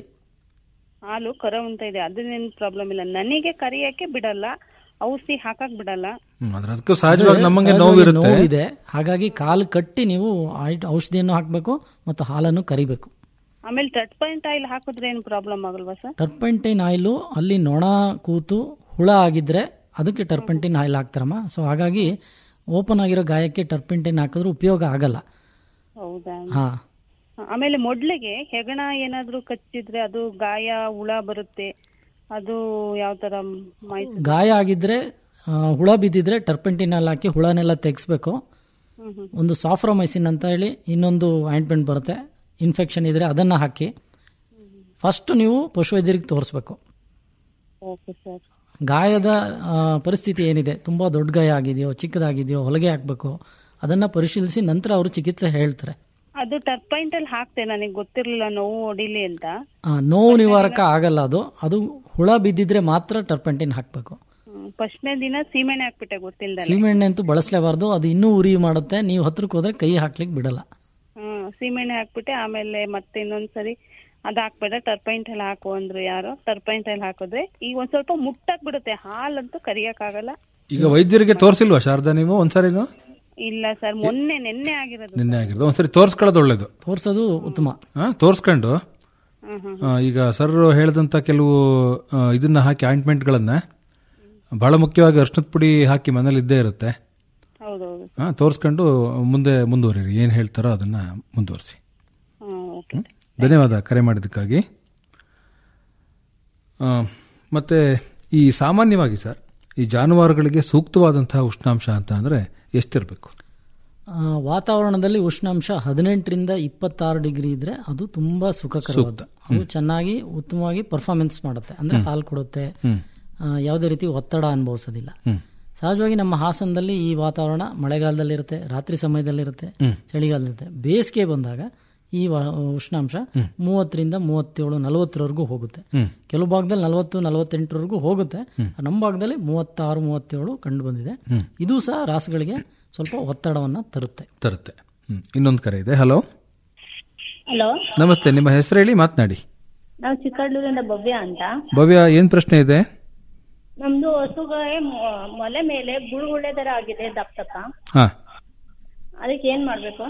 ಹಾಲು ಕರ ಉಣ್ತಾ ಇದೆ ಅದನ್ನೇನು ಪ್ರಾಬ್ಲಮ್ ಇಲ್ಲ ನನಗೆ ಕರಿಯಕ್ಕೆ ಬಿಡಲ್ಲ ಔಷಧಿ ಹಾಕಕ್ ಬಿಡಲ್ಲ ಹ್ಮ್, ಅದ್ರ ಅದಕ್ಕೂ ಸಹಜವಾಗಿ ನಮಗೆ ಸಹಜವಾಗಿ ನೋವಿರುತ್ತೆ ನೋವಿದೆ ಹಾಗಾಗಿ ಕಾಲು ಕಟ್ಟಿ ನೀವು ಆಯ್ಟ್- ಔಷಧಿಯನ್ನು ಹಾಕಬೇಕು ಮತ್ತು ಹಾಲನ್ನು ಕರಿಬೇಕು ಆಮೇಲೆ ಟಟ್ ಪಾಯಿಂಟ್ ಆಯಿಲ್ ಹಾಕಿದ್ರೆ ಏನು ಪ್ರಾಬ್ಲಮ್ ಆಗಲ್ವಾ ಸರ್ ಟರ್ಪೆಂಟೈನ್ ಆಯಿಲು ಅಲ್ಲಿ ನೊಣ ಕೂತು ಹುಳ ಆಗಿದ್ರೆ ಅದಕ್ಕೆ ಟರ್ಪೆಂಟೈನ್ ಆಯಿಲ್ ಹಾಕ್ತಾರಮ್ಮ ಸೊ ಹಾಗಾಗಿ ಓಪನ್ ಆಗಿರೋ ಗಾಯಕ್ಕೆ ಟರ್ಪೆಂಟೈನ್ ಹಾಕಿದ್ರೆ ಉಪಯೋಗ ಆಗಲ್ಲ ಹೌದಾ ಹಾ ಆಮೇಲೆ ಮೊಡ್ಲಿಗೆ ಹೆಗಣ ಏನಾದ್ರೂ ಕಚ್ಚಿದ್ರೆ ಅದು ಗಾಯ ಹುಳ ಬರುತ್ತೆ ಅದು ಯಾವ ತರ ಮಾಹಿತಿ ಗಾಯ ಆಗಿದ್ರೆ ಆ, ಹುಳ ಬಿದ್ದಿದ್ರೆ ಟರ್ಪೆಂಟಿನ್ ಅಲ್ಲಿ ಹಾಕಿ ಹುಳನೆಲ್ಲ ತೆಗಿಸ್ಬೇಕು ಹ್ಮ್ ಹ್ಮ್ ಒಂದು ಸಾಫ್ರೋಮೈಸಿನ್ ಅಂತ ಹೇಳಿ ಇನ್ನೊಂದು ಆಯಿಂಟ್ಮೆಂಟ್ ಬರುತ್ತೆ ಇನ್ಫೆಕ್ಷನ್ ಇದ್ರೆ ಅದನ್ನ ಹಾಕಿ ಫಸ್ಟ್ ನೀವು ಪಶುವೈದ್ಯರಿಗೆ ತೋರಿಸ್ಬೇಕು ಓಕೆ ಸರ್ ಗಾಯದ ಆ, ಪರಿಸ್ಥಿತಿ ಏನಿದೆ ತುಂಬಾ ದೊಡ್ಡ ಗಾಯ ಆಗಿದೆಯೋ ಚಿಕ್ಕದಾಗಿದೆಯೋ ಹೊಲಿಗೆ ಹಾಕಬೇಕು ಅದನ್ನ ಪರಿಶೀಲಿಸಿ ನಂತರ ಅವರು ಚಿಕಿತ್ಸೆ ಹೇಳ್ತಾರೆ ಅದು ಟರ್ಪೈಂಟ್ ಅಲ್ಲಿ ಹಾಕ್ತೆ ನನಗೆ ಗೊತ್ತಿರ್ಲಿಲ್ಲ ನೋವು ಹೊಡಿಲಿ ಅಂತ ಆ, ನೋವು ನಿವಾರಕ ಆಗಲ್ಲ ಅದು ಅದು ಹುಳ ಬಿದ್ದಿದ್ರೆ ಮಾತ್ರ ಟರ್ಪೆಂಟಿನ್ ಹಾಕಬೇಕು ಫಸ್ಟ್ನೇ ದಿನ ಸೀಮೆಣ್ಣೆ ಹಾಕ್ಬಿಟ್ಟೆ ಗೊತ್ತಿಲ್ದಲೆ ಸೀಮೆಣ್ಣೆ ಅಂತೂ ಬಳಸಲೇಬಾರ್ದು ಅದು ಇನ್ನೂ ಉರಿ ಮಾಡುತ್ತೆ ನೀವು ಹತ್ರಕ್ಕೆ ಹೋದ್ರೆ ಕೈ ಹಾಕ್ಲಿಕ್ಕೆ ಬಿಡಲ್ಲ ಹ್ಮ್ ಸೀಮೆಣ್ಣೆ ಹಾಕ್ಬಿಟ್ಟೆ ಆಮೇಲೆ ಮತ್ತೆ ಇನ್ನೊಂದ್ಸರಿ ಅದ್ ಹಾಕ್ಬೇಡ ಟರ್ಪೈಂಟ್ ಅಲ್ಲಿ ಹಾಕು ಅಂದ್ರು ಯಾರು ಟರ್ಪೈಂಟ್ ಅಲ್ಲಿ ಹಾಕಿದ್ರೆ ಈಗ ಒಂದ್ ಸ್ವಲ್ಪ ಮುಟ್ಟಾಕ್ ಬಿಡುತ್ತೆ ಹಾಲಂತೂ ಕರಿಯಕ್ ಆಗಲ್ಲ ಈಗ ವೈದ್ಯರಿಗೆ ತೋರಿಸಿಲ್ವಾ ಶಾರದಾ ನೀವು ಒಂದ್ಸರಿನು ಇಲ್ಲ ಸರ್ ಮೊನ್ನೆ ನೆನ್ನೆ ಆಗಿರೋದು ನಿನ್ನೆ ಆಗಿರೋದು ಒಂದ್ಸರಿ ತೋರಿಸ್ಕೊಳ್ಳೋದು ಒಳ್ಳೇದು ತೋರ್ಸೋದು ಉತ್ತಮ ಹಾ ತೋರಿಸ್ಕೊಂಡು ಹ್ಮ್ ಹ್ಮ್ ಆ, ಈಗ ಸರ್ ಹೇಳಿದಂತ ಕೆಲವು ಆ, ಇದನ್ನ ಹಾಕಿ ಆಯಿಂಟ್ಮೆಂಟ್ಗಳನ್ನ ಬಹಳ ಮುಖ್ಯವಾಗಿ ಅರ್ಶಿನದ ಪುಡಿ ಹಾಕಿ ಮನೇಲಿ ಇದ್ದೇ ಇರುತ್ತೆ ಹೌದೌದು ಹಾ ತೋರಿಸ್ಕೊಂಡು ಮುಂದೆ ಮುಂದುವರಿರಿ ಏನ್ ಹೇಳ್ತಾರೋ ಅದನ್ನ ಮುಂದುವರಿಸಿ ಹ್ಮ್ ಓಕೆ ಧನ್ಯವಾದ ಕರೆ ಮಾಡಿದ್ದಕ್ಕಾಗಿ ಆ, ಮತ್ತೆ ಈ ಸಾಮಾನ್ಯವಾಗಿ ಸರ್ ಈ ಜಾನುವಾರುಗಳಿಗೆ ಸೂಕ್ತವಾದಂತಹ ಉಷ್ಣಾಂಶ ಅಂತ ಅಂದ್ರೆ ಎಷ್ಟಿರಬೇಕು ಆ, ವಾತಾವರಣದಲ್ಲಿ ಉಷ್ಣಾಂಶ ಹದಿನೆಂಟರಿಂದ ಇಪ್ಪತ್ತಾರು ಡಿಗ್ರಿ ಇದ್ರೆ ಅದು ತುಂಬಾ ಸುಖಕರವಾದ ಅದು ಚೆನ್ನಾಗಿ ಉತ್ತಮವಾಗಿ ಪರ್ಫಾರ್ಮೆನ್ಸ್ ಮಾಡುತ್ತೆ ಅಂದ್ರೆ ಹ್ಮ್. ಹಾಲು ಕೊಡುತ್ತೆ ಹ್ಮ್. ಆ, ಯಾವುದೇ ರೀತಿ ಒತ್ತಡ ಅನುಭವಿಸೋದಿಲ್ಲ ಹ್ಮ್. ಸಹಜವಾಗಿ ನಮ್ಮ ಹಾಸನದಲ್ಲಿ ಈ ವಾತಾವರಣ ಮಳೆಗಾಲದಲ್ಲಿರುತ್ತೆ ರಾತ್ರಿ ಸಮಯದಲ್ಲಿರುತ್ತೆ ಹ್ಮ್. ಚಳಿಗಾಲದಲ್ಲಿರುತ್ತೆ ಬೇಸಿಗೆ ಬಂದಾಗ ಈ ವಾ- ಉಷ್ಣಾಂಶ ಹ್ಮ್. ಮೂವತ್ತರಿಂದ ಮೂವತ್ತೇಳು ನಲವತ್ತರವರೆಗೂ ಹೋಗುತ್ತೆ ಹ್ಮ್. ಕೆಲವು ಭಾಗದಲ್ಲಿ ನಲವತ್ತು ನಲವತ್ತೆಂಟರವರೆಗೂ ಹೋಗುತ್ತೆ ಹ್ಮ್. ನಮ್ಮ ಭಾಗದಲ್ಲಿ ಮೂವತ್ತಾರು ಮೂವತ್ತೇಳು ಕಂಡು ಬಂದಿದೆ ಹ್ಮ್. ಇದು ಸಹ ರಾಸುಗಳಿಗೆ ಸ್ವಲ್ಪ ಒತ್ತಡವನ್ನ ತರುತ್ತೆ ತರುತ್ತೆ ಹ್ಮ್. ಇನ್ನೊಂದು ಕರೆ ಇದೆ ಹಲೋ ಹಲೋ ನಮಸ್ತೆ ನಿಮ್ಮ ಹೆಸರು ಹೇಳಿ ಮಾತನಾಡಿ ನಾವು ಚಿಕ್ಕಡ್ಲೂರಿಂದ ಭವ್ಯ ಅಂತ ಭವ್ಯ ಏನ್ ಪ್ರಶ್ನೆ ಇದೆ ನಮ್ದು ಹಸುಗೆ ಮೊ- ಮೊಲೆ ಮೇಲೆ ಗುಳುಗುಳೆ ತರ ಆಗಿದೆ ದಪ್ಪ ದಪ್ಪ ಹಾ ಅದಕ್ಕೆ ಏನ್ ಮಾಡ್ಬೇಕು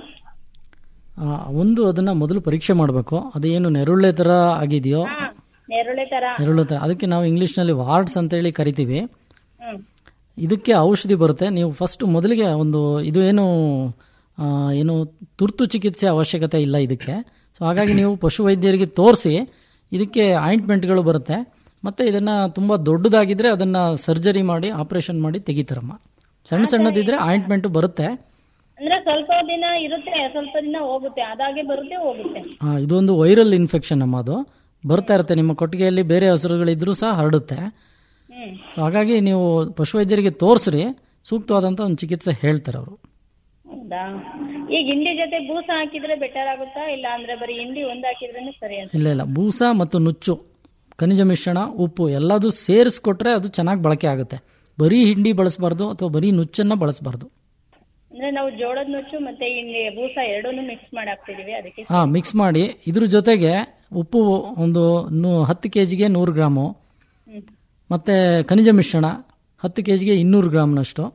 ಆ, ಒಂದು ಅದನ್ನ ಮೊದಲು ಪರೀಕ್ಷೆ ಮಾಡಬೇಕು ಅದು ಏನು ನೆರುಳ್ಳೆ ತರ ಆಗಿದೆಯೋ ನೆರಳೆ ತರ ನೆರುಳು ತರ ಅದಕ್ಕೆ ನಾವು ಇಂಗ್ಲಿಷ್ ನಲ್ಲಿ ವಾರ್ಡ್ಸ್ ಅಂತ ಹೇಳಿ ಕರಿತೀವಿ ಹ್ಮ್ ಇದಕ್ಕೆ ಔಷಧಿ ಬರುತ್ತೆ ನೀವು ಫಸ್ಟ್ ಮೊದಲಿಗೆ ಒಂದು ಇದು ಏನು ಆ, ಏನು ತುರ್ತು ಚಿಕಿತ್ಸೆ ಅವಶ್ಯಕತೆ ಇಲ್ಲ ಇದಕ್ಕೆ ಸೊ ಹಾಗಾಗಿ ನೀವು ಪಶುವೈದ್ಯರಿಗೆ ತೋರಿಸಿ ಇದಕ್ಕೆ ಆಯಿಂಟ್ಮೆಂಟ್ಗಳು ಬರುತ್ತೆ ಮತ್ತೆ ಇದನ್ನ ತುಂಬಾ ದೊಡ್ಡದಾಗಿದ್ರೆ ಅದನ್ನ ಸರ್ಜರಿ ಮಾಡಿ ಆಪರೇಷನ್ ಮಾಡಿ ತೆಗಿತಾರಮ್ಮ ಸಣ್ಣ ಸಣ್ಣದಿದ್ರೆ ಆಯಿಂಟ್ಮೆಂಟ್ ಬರುತ್ತೆ ಅಂದ್ರೆ ಸ್ವಲ್ಪ ದಿನ ಇರುತ್ತೆ ಸ್ವಲ್ಪ ದಿನ ಹೋಗುತ್ತೆ ಅದಾಗೆ ಬರುತ್ತೆ ಹೋಗುತ್ತೆ ಆ, ಇದೊಂದು ವೈರಲ್ ಇನ್ಫೆಕ್ಷನ್ ಅಮ್ಮ ಅದು ಬರ್ತಾ ಇರುತ್ತೆ ನಿಮ್ಮ ಕೊಟ್ಟಿಗೆಯಲ್ಲಿ ಬೇರೆ ಹಸುರುಗಳಿದ್ರೂ ಸಹ ಹರಡುತ್ತೆ ಹ್ಮ್ ಸೊ ಹಾಗಾಗಿ ನೀವು ಪಶುವೈದ್ಯರಿಗೆ ತೋರಿಸ್ರಿ ಸೂಕ್ತವಾದಂತ ಒಂದು ಚಿಕಿತ್ಸೆ ಹೇಳ್ತಾರೆ ಅವರು ಹೌದಾ ಈಗ ಹಿಂಡಿ ಜೊತೆ ಬೂಸ ಹಾಕಿದ್ರೆ ಬೆಟರ್ ಆಗುತ್ತಾ ಇಲ್ಲ ಅಂದ್ರೆ ಬರೀ ಹಿಂಡಿ ಒಂದ್ ಹಾಕಿದ್ರೇನೆ ಸರಿ ಅಂತ ಇಲ್ಲ ಇಲ್ಲ ಬೂಸ ಮತ್ತು ನುಚ್ಚು ಖನಿಜ ಮಿಶ್ರಣ ಉಪ್ಪು ಎಲ್ಲದೂ ಸೇರಿಸ್ಕೊಟ್ರೆ ಅದು ಚೆನ್ನಾಗಿ ಬಳಕೆ ಆಗುತ್ತೆ ಬರೀ ಹಿಂಡಿ ಬಳಸಬಾರ್ದು ಅಥವಾ ಬರೀ ನುಚ್ಚನ್ನ ಬಳಸಬಾರ್ದು ಅಂದ್ರೆ ನಾವು ಜೋಳದ ನುಚ್ಚು ಮತ್ತೆ ಹಿಂಡಿ ಬೂಸ ಎರಡನ್ನೂ ಮಿಕ್ಸ್ ಮಾಡಿ ಹಾಕ್ತಿದೀವಿ ಅದಕ್ಕೆ ಹಾ ಮಿಕ್ಸ್ ಮಾಡಿ ಇದ್ರ ಜೊತೆಗೆ ಉಪ್ಪು ಒಂದು ನೂ- ಹತ್ತು ಕೆ ಜಿಗೆ ನೂರು ಗ್ರಾಮು ಹ್ಮ್. ಮತ್ತೆ ಖನಿಜ ಮಿಶ್ರಣ ಹತ್ತು ಕೆ ಜಿಗೆ ಇನ್ನೂರು ಗ್ರಾಮ್ನಷ್ಟು